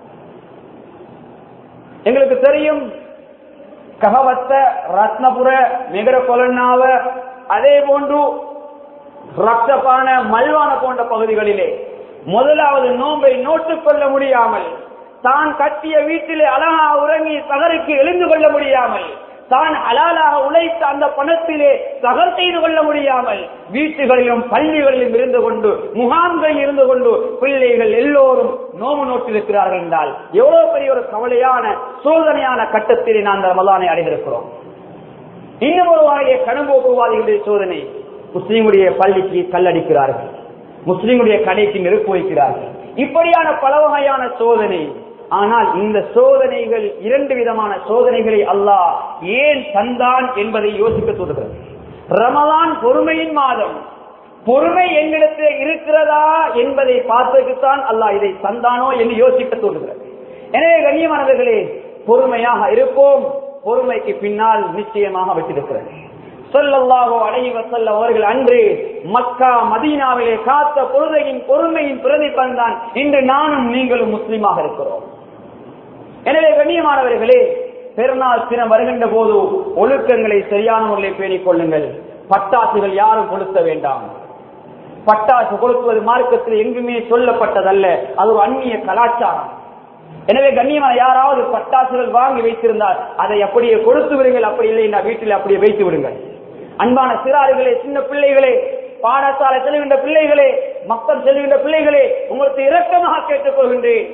எங்களுக்கு தெரியும் ககவத்த ரத்னபுர மெகர கொலன்னாவ அதே போன்று ரத்தபான மல்வான போன்ற பகுதிகளிலே முதலாவது நோன்பை நோட்டுக் கொள்ள முடியாமல் தான் கட்டிய வீட்டிலே அழகா உறங்கி சகருக்கு எழுந்து கொள்ள முடியாமல் தான் அலாலாக உழைத்த அந்த பணத்திலே சகர் செய்து கொள்ள முடியாமல் வீட்டுகளிலும் பள்ளிகளிலும் இருந்து கொண்டு முகாம்களில் இருந்து கொண்டு பிள்ளைகள் எல்லோரும் நோம்பு நோட்டிருக்கிறார்கள் என்றால் எவ்வளவு பெரிய ஒரு கவலையான சோதனையான கட்டத்திலே நாம் அந்த ரமலானை அடைந்திருக்கிறோம் இன்னும் ஒரு வகையை கணும்போக்குவாதிகளுடைய சோதனை முஸ்லீமுடைய பள்ளிக்கு கல்லடிக்கிறார்கள் முஸ்லீமுடைய கடைக்கு நெருப்பு வைக்கிறார்கள் இப்படியான பல வகையான சோதனை ஆனால் இந்த சோதனைகள் இரண்டு விதமான சோதனைகளை அல்லாஹ் ஏன் தந்தான் என்பதை யோசிக்க தோன்றுகிறது ரமலான் பொறுமையின் மாதம் பொறுமை எங்களிடத்தில் இருக்கிறதா என்பதை பார்ப்பதற்குத்தான் அல்லாஹ் இதை தந்தானோ என்று யோசிக்க தோன்றுகிறது எனவே கண்ணியமானவர்களே பொறுமையாக இருப்போம் பொறுமைக்கு பின்னால் நிச்சயமாக வச்சிருக்கிறது சொல்லல்லாஹோ அலைஹி வசல்லம் அவர்கள் அன்று மக்கா மதீனாவிலே காத்த பொழுதையின் பொறுமையின் பிரதிபலன் தான் இன்று நானும் நீங்களும் முஸ்லீமாக இருக்கிறோம் எனவே கண்ணியமானவர்களே பெருநாள் தினம் வருகின்ற போது ஒழுக்கங்களை சரியான முறையில் பேணிக் கொள்ளுங்கள் பட்டாசுகள் யாரும் கொளுத்த வேண்டாம் பட்டாசு கொளுத்துவது மார்க்கத்தில் எங்குமே சொல்லப்பட்டதல்ல அது ஒரு அந்நிய கலாச்சாரம் எனவே கண்ணியமான யாராவது பட்டாசுகள் வாங்கி வைத்திருந்தால் அதை அப்படியே கொடுத்து விடுங்கள் அப்படி இல்லை நான் வீட்டில் அப்படியே வைத்து விடுங்கள் அன்பான சிறார்களே சின்ன பிள்ளைகளே பாடசாலை செல்கின்ற பிள்ளைகளே மக்கள் செல்கின்ற பிள்ளைகளே உங்களுக்கு இரக்கமாக கேட்டுக் கொள்கின்றேன்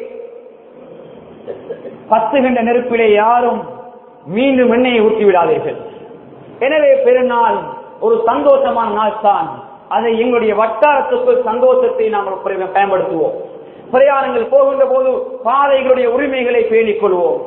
பத்துகின்ற நெருப்பிலே யாரும் மீண்டும் எண்ணெயை ஊற்றி விடாதீர்கள் எனவே பெருநாள் ஒரு சந்தோஷமான நாள் தான் அதை எங்களுடைய வட்டாரத்துக்குள் சந்தோஷத்தை நாங்கள் பயன்படுத்துவோம் பிரயாணங்கள் போகின்ற போது பாதைகளுடைய உரிமைகளை பேணிக் கொள்வோம்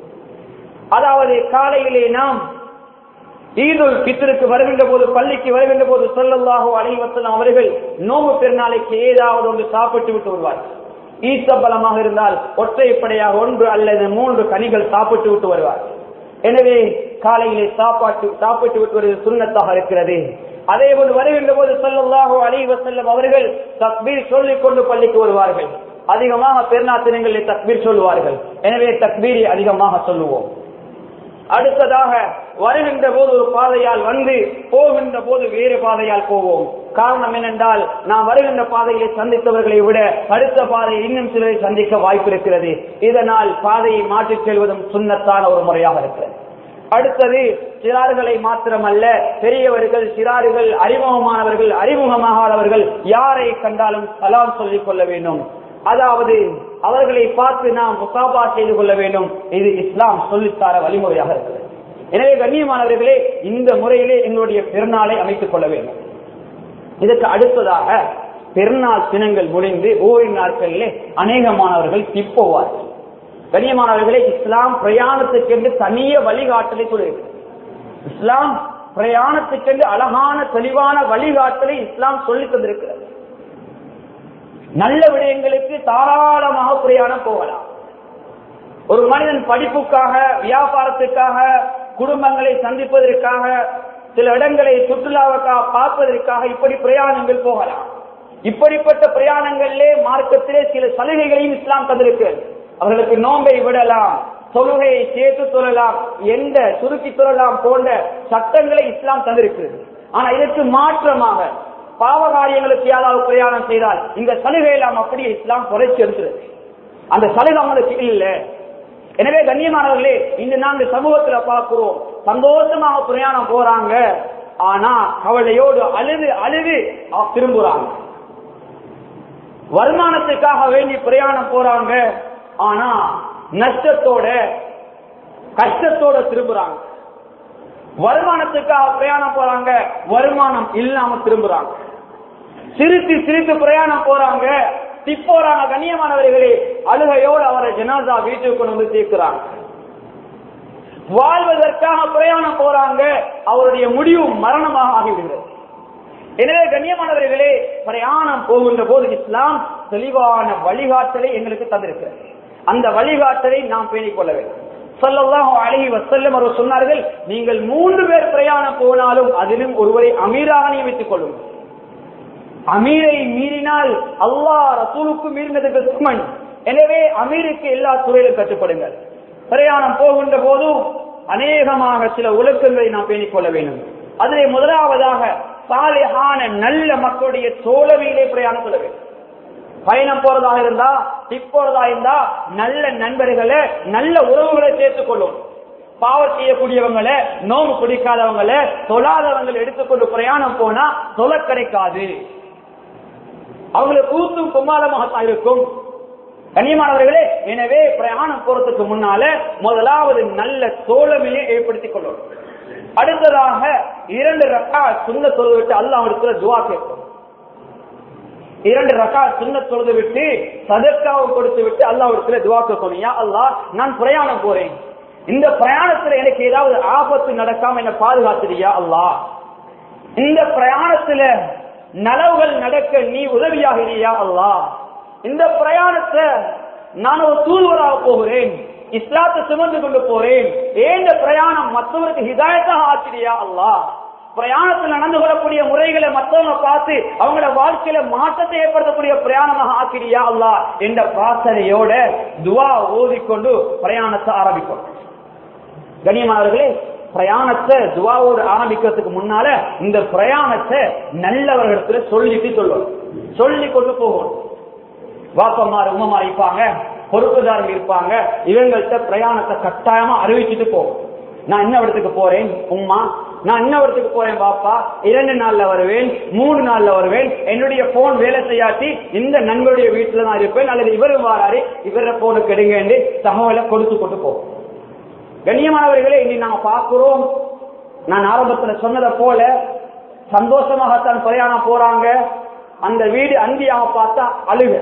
அதாவது காலையிலே நாம் ஈதுல் பித்தருக்கு வருகின்ற போது பள்ளிக்கு வருகின்ற போது சொல்லல்லாஹோ அலைவசலம் அவர்கள் நோம்பு பெருநாளைக்கு ஏதாவது ஒன்று சாப்பிட்டு விட்டு வருவார்கள் ஈசபலமாக இருந்தால் ஒற்றைப்படையாக ஒன்று அல்லது மூன்று கனிகள் சாப்பிட்டு விட்டு வருவார் எனவே காலையிலே சாப்பாட்டு சாப்பிட்டு விட்டு வருவது சுண்ணத்தாக இருக்கிறது அதே போல் வருகின்ற போது சொல்லல்லாஹோ அலைவ செல்லும் அவர்கள் தக்பீர் சொல்லிக் கொண்டு பள்ளிக்கு வருவார்கள் அதிகமாக பெருநாத்தினங்களில் தக்பீர் சொல்லுவார்கள் எனவே தக்பீரை அதிகமாக சொல்லுவோம் அடுத்ததாக வருகின்ற போது ஒரு பாதையால் வந்து போகின்ற போது வேறு பாதையால் போவோம் காரணம் என்னென்றால் நாம் வருகின்ற பாதையை சந்தித்தவர்களை விட அடுத்த பாதையை இன்னும் சிலரை சந்திக்க வாய்ப்பு இருக்கிறது இதனால் பாதையை மாற்றிச் செல்வதும் சுண்ணத்தான ஒரு முறையாக இருக்கிறது அடுத்தது சிறார்களை மாத்திரமல்ல பெரியவர்கள் சிறார்கள் அறிமுகமானவர்கள் அறிமுகமாகாதவர்கள் யாரை கண்டாலும் சலாம் சொல்லிக் கொள்ள வேண்டும் அதாவது அவர்களை பார்த்து நாம் முசாபா செய்து கொள்ள வேண்டும் இது இஸ்லாம் சொல்லித்தார வழிமுறையாக இருக்கிறது எனவே கண்ணியமானவர்களே இந்த முறையிலே எங்களுடைய பெருநாளை அமைத்துக் கொள்ள வேண்டும் இதற்கு அடுத்ததாக பெருநாள் தினங்கள் முடிந்து ஓரிரு நாட்களிலே அநேகமானவர்கள் திப்போவார்கள் கண்ணியமானவர்களே இஸ்லாம் பிரயாணத்துக்கென்று தனிய வழிகாட்டலை சொல்லியிருக்கு இஸ்லாம் பிரயாணத்துக்கென்று அழகான தெளிவான வழிகாட்டலை இஸ்லாம் சொல்லி தந்திருக்கிறது நல்ல விடயங்களுக்கு தாராளமாக பிரயாணம் போகலாம் ஒரு மனிதன் படிப்புக்காக வியாபாரத்துக்காக குடும்பங்களை சந்திப்பதற்காக சில இடங்களை சுற்றுலாவுக்காக பார்ப்பதற்காக இப்படி பிரயாணங்கள் போகலாம் இப்படிப்பட்ட பிரயாணங்களிலே மார்க்கத்திலே சில சலுகைகளையும் இஸ்லாம் தந்திருக்கிறது அவர்களுக்கு நோன்பை விடலாம் தொழுகையை சேர்த்து சொல்லலாம் எந்த சுருக்கி சொல்லலாம் போன்ற சட்டங்களை இஸ்லாம் தந்திருக்கிறது ஆனா இதற்கு மாற்றமாக பாவ காரியங்களுக்கு யாராவது பிரயாணம் செய்தால் இந்த சலுகை எல்லாம் அப்படியே இஸ்லாம் குறைச்சி இருக்கிறது அந்த சலுகை அவங்களுக்கு இல்லை எனவே கண்ணியமானவர்களே இந்த நான்கு சமூகத்துல பார்க்கிறோம் சந்தோஷமாக பிரயாணம் போறாங்க ஆனா கவலையோடு அழுது அழுது திரும்புறாங்க வருமானத்துக்காக வேண்டி பிரயாணம் போறாங்க ஆனா நஷ்டத்தோட கஷ்டத்தோட திரும்புறாங்க வருமானத்துக்காக பிரயாணம் போறாங்க வருமானம் இல்லாம திரும்புறாங்க சிரித்து சிரித்து பிரயாணம் போறாங்க திப்போறாங்க கண்ணியமானவர்களே அழுகையோடு அவரை ஜனாதா வீட்டுக்கு கொண்டு வந்து சேர்க்கிறாங்க வாழ்வதற்காக பிரயாணம் போறாங்க அவருடைய முடிவு மரணமாக ஆகிவிடுகிறது எனவே கண்ணியமானவர்களே பிரயாணம் போகின்ற போது இஸ்லாம் தெளிவான வழிகாட்டலை எங்களுக்கு தந்திருக்கிறது அந்த வழிகாட்டலை நாம் பேணிக் கொள்ள வேண்டும் சொல்லலாம் அழகி வசல்லம் அவர் சொன்னார்கள் நீங்கள் மூன்று பேர் பிரயாணம் போனாலும் அதிலும் ஒருவரை அமீராக நியமித்துக் கொள்ளுங்கள் அமீரை மீறினால் அல்லாஹ் ரசூலுக்கு மீறினதுக்கு சுமன் எனவே அமீருக்கு எல்லா துறையிலும் கட்டுப்படுங்கள் பிரயாணம் போகின்ற போது அநேகமாக சில ஒழுக்கங்களை நாம் பேணிக் கொள்ள வேண்டும் அதிலே முதலாவதாக சாலையான நல்ல மக்களுடைய தோழமையிலே பிரயாணம் கொள்ள வேண்டும் பயணம் போறதாக இருந்தா டிப் போறதா இருந்தா நல்ல நண்பர்களை நல்ல உறவுகளை சேர்த்துக் கொள்ளும் பாவம் செய்யக்கூடியவங்களை நோம்பு குடிக்காதவங்களை தொழாதவங்களை எடுத்துக்கொண்டு பிரயாணம் போனா தொலை கிடைக்காது அவங்களுக்கு கூத்தும் கும்மாளமாகத்தான் இருக்கும் கண்ணியமானவர்களே எனவே பிரயாணம் போறதுக்கு முன்னால முதலாவது நல்ல தோழமையை ஏற்படுத்திக் கொள்ளணும் அடுத்ததாக இரண்டு ரக்கா சுண்ண தொழுவிட்டு அல்ல அவனுக்கு துவா கேட்கும் இரண்டு ரகா சின்ன தொழுது விட்டு சதற்காவும் கொடுத்து விட்டு அல்லாவிடத்துல துவா கேட்கணும் யா அல்லாஹ் நான் பிரயாணம் போறேன் இந்த பிரயாணத்துல எனக்கு ஏதாவது ஆபத்து நடக்காம என்ன பாதுகாத்துறியா அல்லாஹ் இந்த பிரயாணத்துல நலவுகள் நடக்க நீ உதவியாகிறியா அல்லாஹ் இந்த பிரயாணத்தை நான் ஒரு தூதுவராக போகிறேன் இஸ்லாத்தை சுமந்து கொண்டு போறேன் ஏன் இந்த பிரயாணம் மற்றவருக்கு ஹிதாயத்தாக ஆச்சிரியா அல்லாஹ் பிரயாணத்தில் நடந்து கொள்ளக்கூடிய முறைகளை மற்றவங்க பார்த்து அவங்களோட வாழ்க்கையில மாற்றத்தை ஏற்படுத்தக்கூடிய பிரயாணமாக ஆக்கிரியா அல்லா என்ற பிரார்த்தனையோட துவா ஓதிக்கொண்டு பிரயாணத்தை ஆரம்பிக்கும் கண்ணியமானவர்களே பிரயாணத்தை துவாவோடு ஆரம்பிக்கிறதுக்கு முன்னால இந்த பிரயாணத்தை நல்லவர்களிடத்துல சொல்லிட்டு சொல்லணும் சொல்லி கொண்டு போகணும் வாப்பமார் உமமார் இருப்பாங்க பொறுப்புதாரர்கள் இருப்பாங்க இவங்கள்ட்ட பிரயாணத்தை கட்டாயமா அறிவிச்சுட்டு போகும் நான் இன்ன இடத்துக்கு போறேன் உம்மா நான் இன்ன இடத்துக்கு போறேன் பாப்பா இரண்டு நாள்ல வருவேன் மூணு நாள்ல வருவேன் என்னுடைய போன் வேலை செய்யாட்டி இந்த நண்பருடைய வீட்டுல தான் இருப்பேன் அல்லது இவரு வாராரு இவர போனுக்கு எடுங்க என்று தகவலை கொடுத்து கொண்டு போகும் கண்ணியமானவர்களே இனி நாங்க பார்க்கிறோம் நான் ஆரம்பத்துல சொன்னதை போல சந்தோஷமாகத்தான் பிரயாணம் போறாங்க அந்த வீடு அந்தியாக பார்த்தா அழுக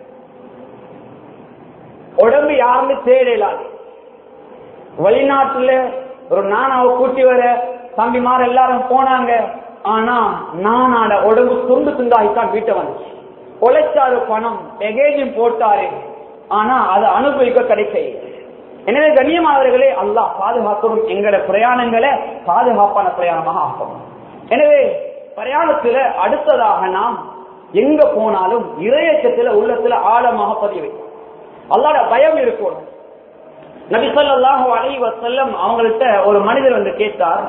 உடம்பு யாருன்னு தேடலாது வெளிநாட்டுல ஒரு நானாவை கூட்டி வர தம்பிமார் எல்லாரும் போனாங்க ஆனா நானாட உடம்பு துண்டு துண்டாகித்தான் வீட்டை வந்துச்சு உழைச்சாரு பணம் எகேஜும் போட்டாரு ஆனா அதை அனுபவிக்க கிடைக்கல எனவே கண்ணியமானவர்களே அல்லாஹ் பாதுகாக்கணும் எங்களோட பிரயாணங்களை பாதுகாப்பான பிரயாணமாக ஆக்கணும் எனவே பிரயாணத்துல அடுத்ததாக நாம் எங்க போனாலும் இறையச்சத்துல உள்ளத்துல ஆழமாக பதிய வைக்கும் அல்லாட பயம் இருக்கணும் நபி ஸல்லல்லாஹு அலைஹி வஸல்லம் அவங்கள்ட்ட ஒரு மனிதர் வந்து கேட்டார்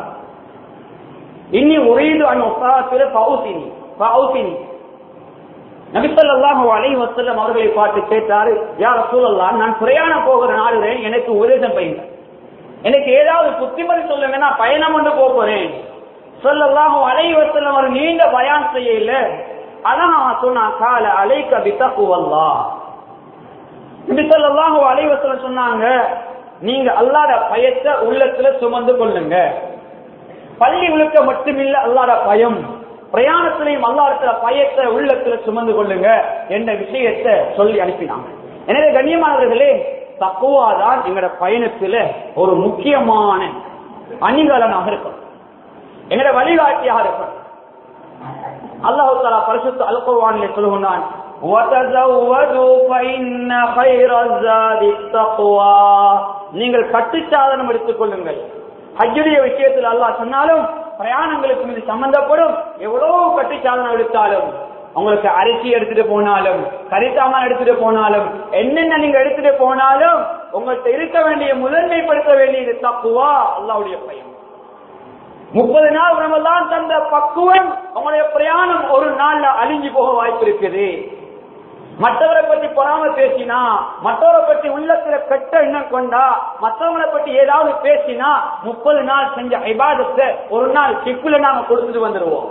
இன்னி உரீது அன் உசாஃபிர ஃபௌசினி ஃபௌசினி நபி ஸல்லல்லாஹு அலைஹி வஸல்லம் அவர்களை பார்த்து கேட்டார் யா ரசூலல்லாஹ் நான் பிரயாணம் போகிற நாடுறேன் எனக்கு உபதேசம் பயிங்க எனக்கு ஏதாவது புத்திமதி சொல்லுங்க நான் பயணம் கொண்டு போக போறேன் ஸல்லல்லாஹு அலைஹி வஸல்லம் அவர் நீண்ட பயான் செய்ய இல்ல அதான் அவன் சொன்னான் கால அலைக்க பித்தகுவல்லாஹ் நபி ஸல்லல்லாஹு அலைஹி வஸல்லம் சொன்னாங்க நீங்க அல்லாஹ்ட பயத்தை உள்ளத்துல சுமந்து கொள்ளுங்க பள்ளி உழுக்க மட்டுமில்ல அல்லாஹ்ட பயம் பிரயாணத்திலையும் அல்லாஹ்ட பயத்தை உள்ளத்துல சுமந்து கொள்ளுங்க என்ற விஷயத்தை சொல்லி அனுப்பினாங்க எனவே கண்ணியமானவர்களே தக்குவாதான் எங்களோட பயணத்துல ஒரு முக்கியமான அணிகலனாக இருக்கும் எங்களோட வழிகாட்டியாக இருக்கும் அல்லாஹு தாலா பரிசுத்த அல்குவானிலே சொல்லுகிறான் وَتَزَوَّدُوا فَإِنَّ خَيْرَ الزَّادِ التَّقْوَى நீங்கள் கட்டுச்சாதனம் எடுத்துக் கொள்ளுங்கள் ஹஜ்ஜுடைய விஷயத்தில் அல்லாஹ் சொன்னாலும் பிரயாணங்களுக்கு இது சம்பந்தப்படும் எவ்வளவு கட்டுச்சாதனம் எடுத்தாலும் உங்களுக்கு அரிசி எடுத்துட்டு போனாலும் கரிசாமான் எடுத்துட்டு போனாலும் என்னென்ன நீங்க எடுத்துட்டு போனாலும் உங்கள்கிட்ட இருக்க வேண்டிய முதன்மைப்படுத்த வேண்டியது தப்புவா அல்லாவுடைய பயம் முப்பது நாள் ரமலான் தந்த பக்குவம் உங்களுடைய பிரயாணம் ஒரு நாள்ல அழிஞ்சு போக வாய்ப்பு இருக்குது மற்றவரை பத்தி பொறாம பேசினா மற்றவரை பத்தி உள்ளத்துல கெட்ட எண்ணம் கொண்டா மற்றவங்களை பத்தி ஏதாவது பேசினா முப்பது நாள் செஞ்ச ஐபாதத்தை ஒரு நாள் டிப்புல நாங்க கொடுத்துட்டு வந்துருவோம்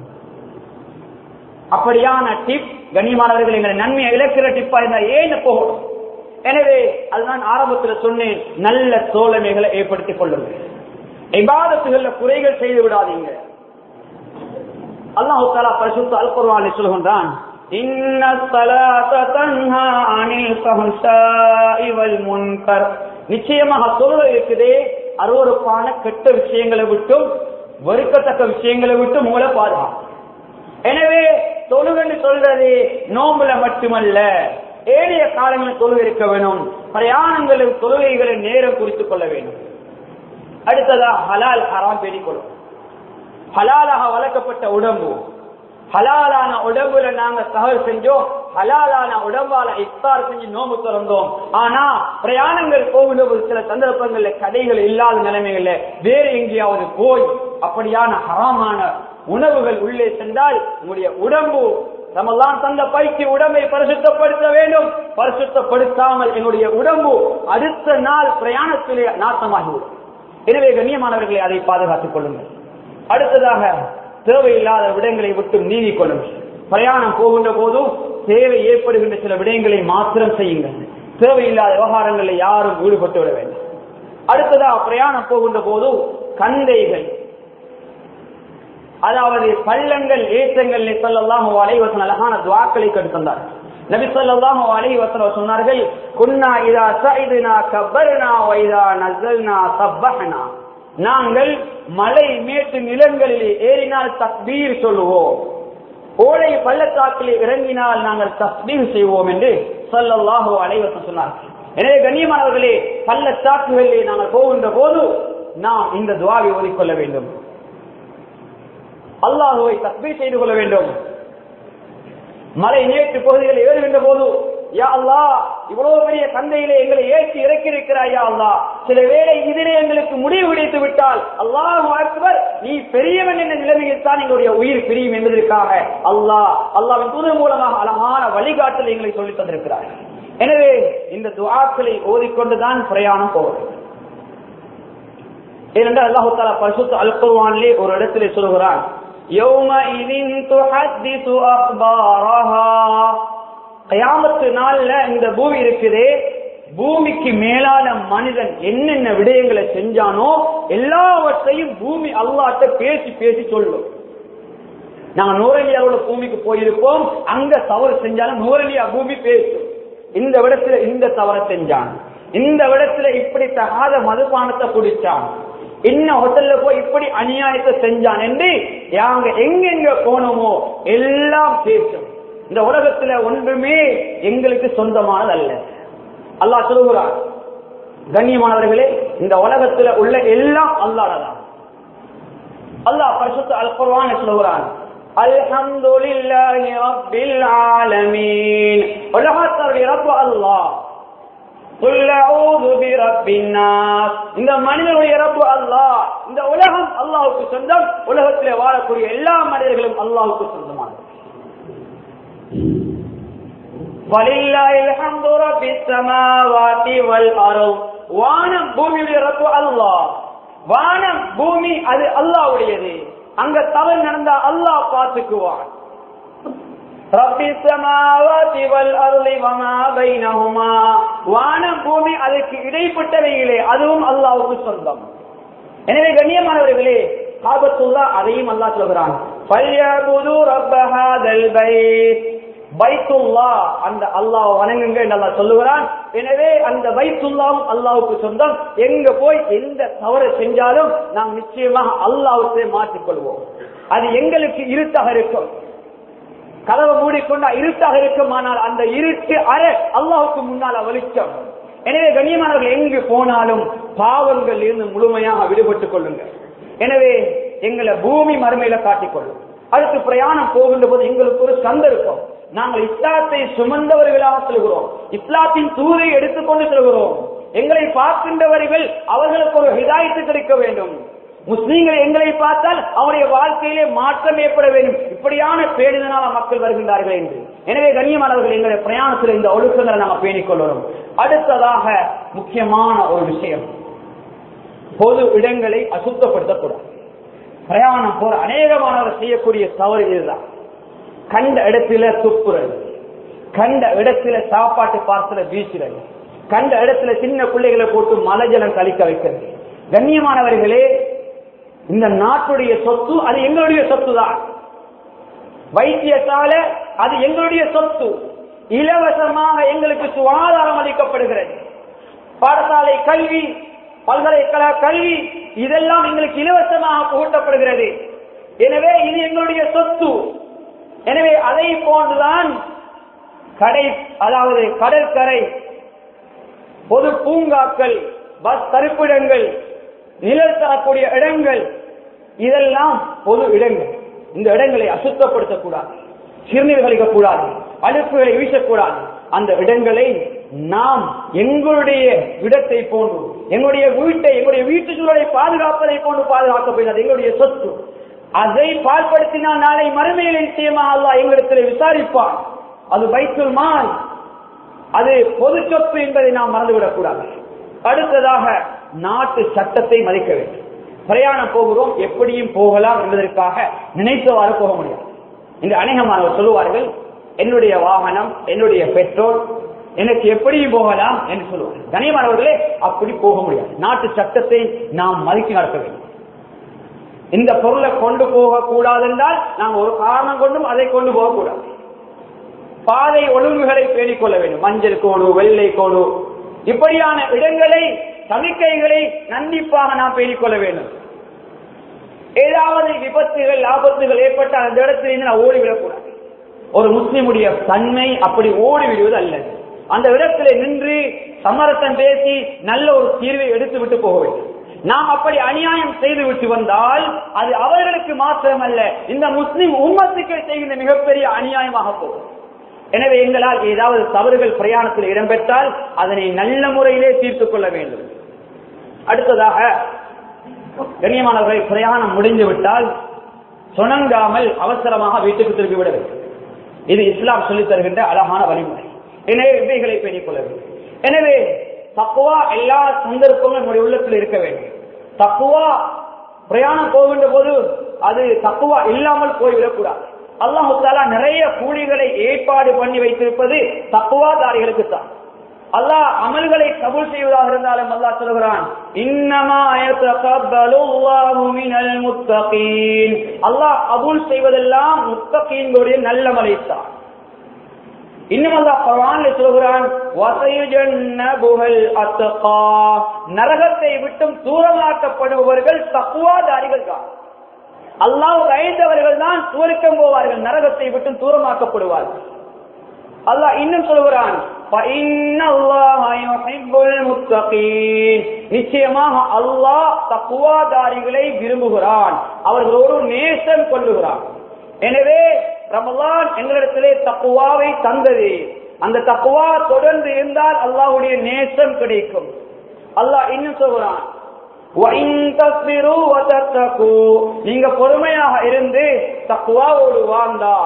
அப்படியான டிப் கண்ணியமானவர்கள் எங்களை நன்மையை இழக்கிற டிப்பா இருந்தா ஏன் போகணும் எனவே அதுதான் ஆரம்பத்தில் சொன்னேன் நல்ல தோழமைகளை ஏற்படுத்திக் கொள்ளுங்கள் இபாதத்துகள்ல குறைகள் செய்து விடாதீங்க அல்லாஹு தாலா பரிசுத்த அல் குர்ஆனில் சொல்கின்றான் இன்ன ஸலாத தன்ஹா அனில் ஃபஹ்ஷாஇ வல் முன்கர் நிச்சயமாக தொழுகை இருக்குதே அருவருப்பான கெட்ட விஷயங்களை விட்டும் வெறுக்கத்தக்க விஷயங்களை விட்டும் உங்களை பாதுகாக்கும் எனவே தொழுகன்னு சொல்றது நோம்புல மட்டுமல்ல ஏனைய காலங்களில் தொழுகை இருக்க வேணும் பிரயாணங்களில் தொழுகைகளை நேரம் குறித்துக் கொள்ள வேண்டும் அடுத்ததா ஹலால் ஹராம் பேடிக்கொள்ளும் ஹலாலாக வளர்க்கப்பட்ட உடம்பு ஹலாலான உடம்புல நாங்க தகவல் செஞ்சோம் ஹலாலான உடம்பால இஃப்தார் செஞ்சு நோம்பு திறந்தோம் ஆனா பிரயாணங்கள் போகும்போது சில சந்தர்ப்பங்கள்ல கடைகள் இல்லாத நிலைமைகள்ல வேறு எங்கேயாவது போய் அப்படியான ஹராமான உணவுகள் உள்ளே சென்றால் உங்களுடைய உடம்பு நம்மெல்லாம் தந்த பைக்கு உடம்பை பரிசுத்தப்படுத்த வேண்டும் பரிசுத்தப்படுத்தாமல் என்னுடைய உடம்பு அடுத்த நாள் பிரயாணத்திலே நாட்டமாகிவிடும் எனவே கண்ணியமானவர்களை அதை பாதுகாத்துக் கொள்ளுங்கள் அடுத்ததாக தேவையில்லாத விடயங்களை விட்டு நீங்கிக் கொள்ளுங்கள் பிரயாணம் போகின்ற போதும் தேவை ஏற்படுகின்ற சில விடயங்களை மாத்திரம் செய்யுங்கள் தேவையில்லாத விவகாரங்களில் யாரும் ஈடுபட்டு விட வேண்டும் அடுத்ததாக பிரயாணம் போகின்ற போதும் கந்தைகள் அதாவது பள்ளங்கள் ஏற்றங்கள் சொல்லலாம் அலைவசன் அழகான துவாக்களை கடுத்தந்தார் நபி சொல்லாஹு அலைஹி வஸல்லம் சொன்னார்கள் குன்னா இதா சைதுனா கபர்னா வைதா நஸல்னா சப்பஹனா நாங்கள் மலை மேட்டு நிலங்களிலே ஏறினால் தக்பீர் சொல்லுவோம் ஓலை பள்ளத்தாக்கிலே இறங்கினால் நாங்கள் தஸ்பீர் செய்வோம் என்று சொல்லல்லாஹு அலைவசம் சொன்னார்கள் எனவே கண்ணியமானவர்களே பள்ளத்தாக்குகளிலே நாங்கள் போகின்ற போது நாம் இந்த துவாவை ஓதிக்கொள்ள வேண்டும் அல்லாஹுவை தஸ்பீர் செய்து கொள்ள வேண்டும் மலை நேற்று பகுதிகளில் ஏறுகின்ற போது யா அல்லா இவ்வளவு பெரிய தந்தையிலே எங்களை ஏற்றி இறக்கி இருக்கிறாய் யா அல்லா சில வேளை இதிலே எங்களுக்கு முடிவு கிடைத்து விட்டால் அல்லாஹ் அக்பர் நீ பெரியவன் என்ற நிலைமையில் தான் எங்களுடைய உயிர் பிரியும் என்பதற்காக அல்லாஹ் அல்லாவின் தூது மூலமாக அழகான வழிகாட்டல் எங்களை சொல்லித் தந்திருக்கிறார் எனவே இந்த துஆக்களை ஓதிக்கொண்டுதான் பிரயாணம் போவது ஏனென்றால் அல்லாஹு தாலா பரிசுத்த அல் குர்ஆனிலே ஒரு இடத்திலே சொல்கிறான் يومئذ تحدث أخبارها கயாமத்து நாள்ல இந்த பூமி இருக்குதே பூமிக்கு மேலான மனிதன் என்னென்ன விடயங்களை செஞ்சானோ எல்லாவற்றையும் பூமி அல்லாட்ட பேசி பேசி சொல்லும் நாங்க நூறலியாவோட பூமிக்கு போயிருப்போம் அங்க தவறு செஞ்சாலும் நூறலியா பூமி பேசும் இந்த விடத்துல இந்த தவறை செஞ்சான் இந்த விடத்துல இப்படி தகாத மதுபானத்தை குடிச்சான் இன்ன ஹோட்டல்ல போய் இப்படி அநியாயத்தை செஞ்சான் என்று யாங்க எங்கெங்க போனோமோ எல்லாம் பேசும் இந்த உலகத்துல ஒன்றுமே எங்களுக்கு சொந்தமானது அல்ல அல்லாஹ் சொல்லுகிறார் கண்ணியமானவர்களே இந்த உலகத்துல உள்ள எல்லாம் அல்லாடதான் அல்லாஹ் பரிசுத்த அல் குர்ஆன் சொல்லுகிறான் அல்ஹம்துலில்லாஹி ரப்பில் ஆலமீன் உலகத்தருடைய ரப்பு அல்லாஹ் குல் அஊது பிரப்பின் நாஸ் இந்த மனிதனுடைய ரப்பு அல்லாஹ் இந்த உலகம் அல்லாஹ்வுக்கு சொந்தம் உலகத்திலே வாழக்கூடிய எல்லா மனிதர்களும் அல்லாஹ்வுக்கு சொந்தமானது வலில்லாஹி அல்ஹம்து ரப்பிஸ் ஸமாவாதி வல் அர்த் வானம் பூமியுடைய ரப்பு அல்லாஹ் வானம் பூமி அது அல்லாஹ்வுடையது அங்க தவறு நடந்தா அல்லாஹ் பார்த்துக்குவான் ரப்பிஸ் ஸமாவாதி வல் அர்தி வமா பைனஹுமா வானம் பூமி அதுக்கு இடைப்பட்டவைகளே அதுவும் அல்லாஹ்வுக்கு சொந்தம் எனவே கண்ணியமானவர்களே காபத்துல்லா அதையும் அல்லாஹ் சொல்கிறான் ஃபல்யபுது ரப்ப ஹாதல் பைத் பைத்துல்லா அந்த அல்லாஹ் வணங்குங்க என்று அல்லாஹ் சொல்லுகிறான் எனவே அந்த பைத்துல்லாவும் அல்லாவுக்கு சொந்தம் எங்க போய் எந்த தவறு செஞ்சாலும் நாம் நிச்சயமாக அல்லாவுக்கு மாற்றிக் கொள்வோம் அது எங்களுக்கு இருட்டாக இருக்கும் கதவை மூடிக்கொண்டா இருட்டாக இருக்கும் ஆனால் அந்த இருட்டு அறை அல்லாவுக்கு முன்னால் வெளிச்சம் எனவே கண்ணியமானவர்கள் எங்கு போனாலும் பாவங்கள் இருந்து முழுமையாக விடுபட்டுக் கொள்ளுங்கள் எனவே எங்களை பூமி மறுமையில காட்டிக்கொள்ளும் அடுத்து பிரயாணம் போகின்ற போது எங்களுக்கு ஒரு சந்தர்ப்பம் நாங்கள் இஸ்லாத்தை சுமந்தவர்களாக செல்கிறோம் இஸ்லாத்தின் தூதை எடுத்துக்கொண்டு செல்கிறோம் எங்களை பார்க்கின்றவர்கள் அவர்களுக்கு ஒரு ஹிதாயத்து கிடைக்க வேண்டும் முஸ்லீம்கள் எங்களை பார்த்தால் அவருடைய வாழ்க்கையிலே மாற்றம் ஏற்பட வேண்டும் இப்படியான பேரிதனால மக்கள் வருகின்றார்கள் என்று எனவே கண்ணியமானவர்கள் எங்களுடைய பிரயாணத்தில் இந்த ஒழுக்கங்களை நாங்கள் பேணிக் கொள்கிறோம் அடுத்ததாக முக்கியமான ஒரு விஷயம் பொது இடங்களை அசுத்தப்படுத்தக்கூடாது பிரயாணம் போற அநேகமானவர் செய்யக்கூடிய தவறு இதுதான் கண்ட இடத்துல துப்புறது கண்ட இடத்துல சாப்பாட்டு பார்சல வீசுறது கண்ட இடத்துல சின்ன பிள்ளைகளை போட்டு மலஜலம் கழிக்க வைக்கிறது கண்ணியமானவர்களே இந்த நாட்டுடைய சொத்து அது எங்களுடைய சொத்து தான் வைத்தியசாலை அது எங்களுடைய சொத்து இலவசமாக எங்களுக்கு சுகாதாரம் அளிக்கப்படுகிறது பாடசாலை கல்வி பல்கலைக்கழக கல்வி இதெல்லாம் எங்களுக்கு இலவசமாக புகட்டப்படுகிறது எனவே இது எங்களுடைய சொத்து எனவே அதை போன்றுதான் கடை அதாவது கடற்கரை பொது பூங்காக்கள் பஸ் தரிப்பிடங்கள் நிழல் தரக்கூடிய இடங்கள் இதெல்லாம் பொது இடங்கள் இந்த இடங்களை அசுத்தப்படுத்தக்கூடாது சிறுநீர் கழிக்கக்கூடாது அழுப்புகளை வீசக்கூடாது அந்த இடங்களை நாம் எங்களுடைய இடத்தை போன்று எங்களுடைய வீட்டை எங்களுடைய வீட்டு சூழலை பாதுகாப்பதை போன்று பாதுகாக்கப்படுகிறது எங்களுடைய சொத்து அதை பால்படுத்தினால் நாளை மறுமையில் நிச்சயமாக அல்லாஹ் எங்களிடத்தில் விசாரிப்பான் அது பைத்துல் மால் அது பொது சொத்து என்பதை நாம் மறந்துவிடக் கூடாது அடுத்ததாக நாட்டு சட்டத்தை மதிக்க வேண்டும் பிரயாணம் போகிறோம் எப்படியும் போகலாம் என்பதற்காக நினைத்தவாறு போக முடியாது இந்த அநேகமானவர் சொல்லுவார்கள் என்னுடைய வாகனம் என்னுடைய பெட்ரோல் எனக்கு எப்படியும் போகலாம் என்று சொல்லுவார்கள் கனியமானவர்களே அப்படி போக முடியாது நாட்டு சட்டத்தை நாம் மதிக்க நடக்க வேண்டும் இந்த பொருளை கொண்டு போக கூடாது என்றால் நாங்கள் ஒரு காரணம் கொண்டும் அதை கொண்டு போகக்கூடாது பாதை ஒழுங்குகளை பேணிக் கொள்ள வேண்டும் மஞ்சள் கோடு வெள்ளை கோடு இப்படியான இடங்களை சமிக்கைகளை கண்டிப்பாக நாம் பேணிக் கொள்ள வேண்டும் ஏதாவது விபத்துகள் ஆபத்துகள் ஏற்பட்டால் அந்த இடத்திலிருந்து நான் ஓடிவிடக்கூடாது ஒரு முஸ்லிமுடைய தன்மை அப்படி ஓடிவிடுவது அல்ல அந்த இடத்திலே நின்று சமரசம் பேசி நல்ல ஒரு தீர்வை எடுத்து விட்டு போக வேண்டும் நாம் அப்படி அநியாயம் செய்து விட்டு வந்தால் அது அவர்களுக்கு மாத்திரமல்ல இந்த முஸ்லிம் உம்மத்துக்கு செய்கின்ற மிகப்பெரிய அநியாயமாக போகும் எனவே எங்களால் ஏதாவது தவறுகள் பிரயாணத்தில் இடம்பெற்றால் அதனை நல்ல முறையிலே தீர்த்துக் கொள்ள வேண்டும் அடுத்ததாக கண்ணியமானவர்களை பிரயாணம் முடிந்து விட்டால் சுணங்காமல் அவசரமாக வீட்டுக்கு திரும்பி விட வேண்டும் இது இஸ்லாம் சொல்லித் தருகின்ற அழகான வழிமுறை எனவே இவைகளை பேணிக் கொள்ள வேண்டும் எனவே தக்குவா எல்லா சந்தர்ப்பங்களும் நம்முடைய உள்ளத்தில் இருக்க வேண்டும் தக்குவா பிரயாணம் போகின்ற போது அது தக்குவா இல்லாமல் போய்விடக்கூடாது அல்லாஹு தாலா நிறைய கூலிகளை ஏற்பாடு பண்ணி வைத்திருப்பது தக்குவாதாரிகளுக்கு தான் அல்லாஹ் அமல்களை கபூல் செய்வதாக இருந்தாலும் அல்லாஹ் சொல்கிறான் இன்னமா அல்லாஹ் கபூல் செய்வதெல்லாம் முத்தகீன்களுடைய நல்ல மலைத்தான் இன்னும் அல்லாஹ் குர்ஆன்ல சொல்கிறான் வசயுஜன்னபுல் அத்தகா நரகத்தை விட்டும் தூரமாக்கப்படுபவர்கள் தக்குவாதாரிகள் தான் அல்லாஹ் பயந்தவர்கள் தான் சுவர்க்கம் போவார்கள் நரகத்தை விட்டும் தூரமாக்கப்படுவார்கள் அல்லாஹ் இன்னும் சொல்கிறான் நிச்சயமாக அல்லாஹ் தக்குவாதாரிகளை விரும்புகிறான் அவர்களோடு நேசம் கொள்ளுகிறான் எனவே ரமலான் எங்களிடத்திலே தக்குவாவை தந்தது அந்த தக்குவா தொடர்ந்து இருந்தால் அல்லாஹுடைய நேசம் கிடைக்கும் அல்லாஹ் இன்னும் சொல்கிறான் நீங்க பொறுமையாக இருந்து தக்குவாவோடு வாழ்ந்தா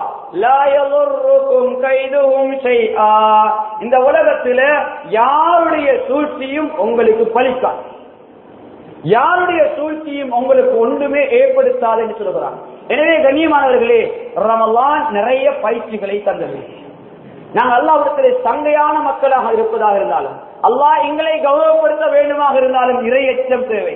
இந்த உலகத்துல யாருடைய சூழ்ச்சியும் உங்களுக்கு பலிக்காது யாருடைய சூழ்ச்சியும் உங்களுக்கு ஒன்றுமே ஏற்படுத்தாது என்று சொல்கிறான் எனவே கண்ணியமானவர்களே ரமலான் நிறைய பயிற்சிகளை தந்தது நாங்கள் அல்லாவிடத்திலே சங்கையான மக்களாக இருப்பதாக இருந்தாலும் அல்லாஹ் எங்களை கௌரவப்படுத்த வேண்டுமாக இருந்தாலும் இறை எச்சம் தேவை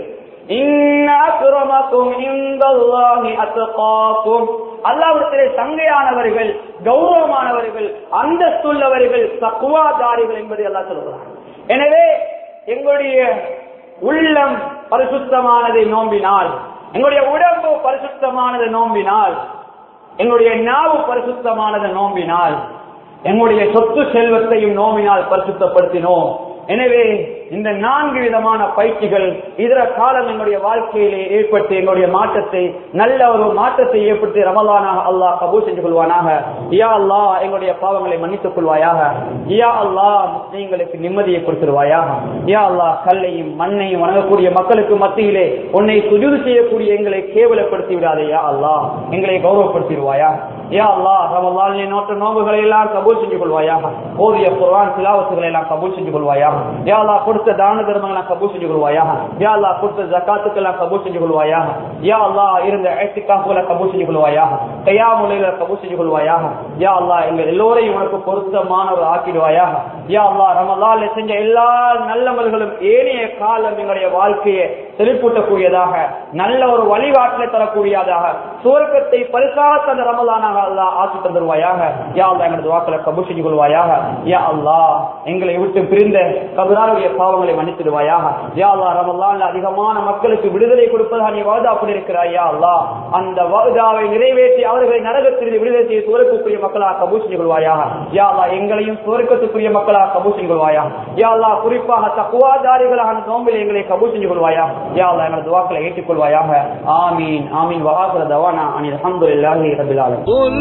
அல்லாவிடத்திலே சங்கையானவர்கள் கௌரவமானவர்கள் அந்தஸ்துள்ளவர்கள் தக்குவாதாரிகள் என்பதை எல்லாம் சொல்கிறார் எனவே எங்களுடைய உள்ளம் பரிசுத்தமானதை நோம்பினால் எங்களுடைய உடம்பு பரிசுத்தமானதை நோம்பினால் எங்களுடைய நாவு பரிசுத்தமானதை நோம்பினால் எங்களுடைய சொத்து செல்வத்தையும் நோம்பினால் பரிசுத்தப்படுத்தினோம் எனவே இந்த நான்கு விதமான பயிற்சிகள் இதர காலம் எங்களுடைய வாழ்க்கையிலே ஏற்பட்டு எங்களுடைய மாற்றத்தை நல்ல ஒரு மாற்றத்தை ஏற்படுத்தி ரமலானாக அல்லாஹ் கபூல் செஞ்சு கொள்வானாக யா அல்லாஹ் எங்களுடைய பாவங்களை மன்னித்துக் கொள்வாயாக யா அல்லாஹ் முஸ்லீம்களுக்கு நிம்மதியை கொடுத்துருவாயாக யா அல்லாஹ் கல்லையும் மண்ணையும் வணங்கக்கூடிய மக்களுக்கு மத்தியிலே உன்னை சுஜூது செய்யக்கூடிய எங்களை கேவலப்படுத்தி விடாதே யா அல்லாஹ் எங்களை கௌரவப்படுத்திடுவாயா யா அல்லாஹ் ரமலான் நோட்ட நோம்புகளை எல்லாம் கபூல் செஞ்சு கொள்வாயாக ஓதிய குர்ஆன் திலாவத்துகளை எல்லாம் கபூல் செஞ்சு கொள்வாயாக யா அல்லாஹ் கொடுத்த தான தர்மங்களை கபூல் செஞ்சு கொள்வாயாக யா அல்லாஹ் கொடுத்த ஜகாத்துக்கள் எல்லாம் கபூல் செஞ்சு கொள்வாயாக யா அல்லாஹ் இருந்த ஐத்திகாஃபுகளை கபூல் செஞ்சு கொள்வாயாக கையாமுலையில கபூல் செஞ்சு கொள்வாயாக யா அல்லாஹ் எங்க எல்லோரையும் உனக்கு பொருத்தமானவர் ஆக்கிடுவாயாக யா அல்லாஹ் ரமலான்ல செஞ்ச எல்லா நல்லமல்களும் ஏனைய காலம் எங்களுடைய வாழ்க்கையை செழிப்பூட்டக்கூடியதாக நல்ல ஒரு வழிகாட்டலை தரக்கூடியதாக சுவர்க்கத்தை பரிசாக தந்த ரமலானாக அல்லாஹ் ஆட்சி தந்துருவாயாக யா அல்லாஹ் எங்களது வாக்களை கபூல் செஞ்சு கொள்வாயாக யா அல்லாஹ் எங்களை விட்டு பிரிந்த கபுரானுடைய பாவங்களை மன்னித்திடுவாயாக யா அல்லாஹ் ரமலான்ல அதிகமான மக்களுக்கு விடுதலை கொடுப்பதாக நீ வாதா பண்ணிருக்கிறாய் யா அல்லாஹ் அந்த வாதாவை நிறைவேற்றி அவர்களை நரகத்திலிருந்து விடுதலை செய்ய சுவர்க்கத்துக்குரிய மக்களாக கபூல் செஞ்சு கொள்வாயாக யா அல்லாஹ் எங்களையும் சுவர்க்கத்துக்குரிய மக்களாக கபூல் செஞ்சு கொள்வாயா யா அல்லாஹ் குறிப்பாக தக்குவாதாரிகளான நோம்பில் எங்களை கபூல் செஞ்சு கொள்வாயா யா அல்லாஹ் எங்களது துவாக்களை ஏற்றுக்கொள்வாயாக ஆமீன் ஆமீன் வஆகிர தவானா அனில் அல்ஹம்துலில்லாஹி ரப்பில் ஆலமீன் قل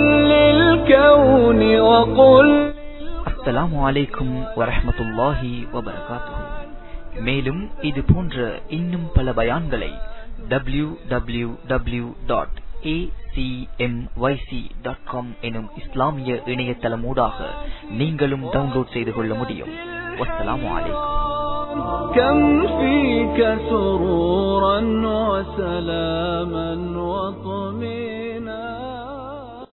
للكون وقل அஸ்ஸலாமு அலைக்கும் வரஹ்மத்துல்லாஹி வபரகாத்துஹு மேலும் இது போன்ற இன்னும் பல பயான்களை W W W dot dot com எனும் இஸ்லாமிய இணையதளமூடாக நீங்களும் டவுன்லோட் செய்து கொள்ள முடியும் வஸ்ஸலாமு அலைக்கும் كم فيك سرورا وسلاما وطمئنا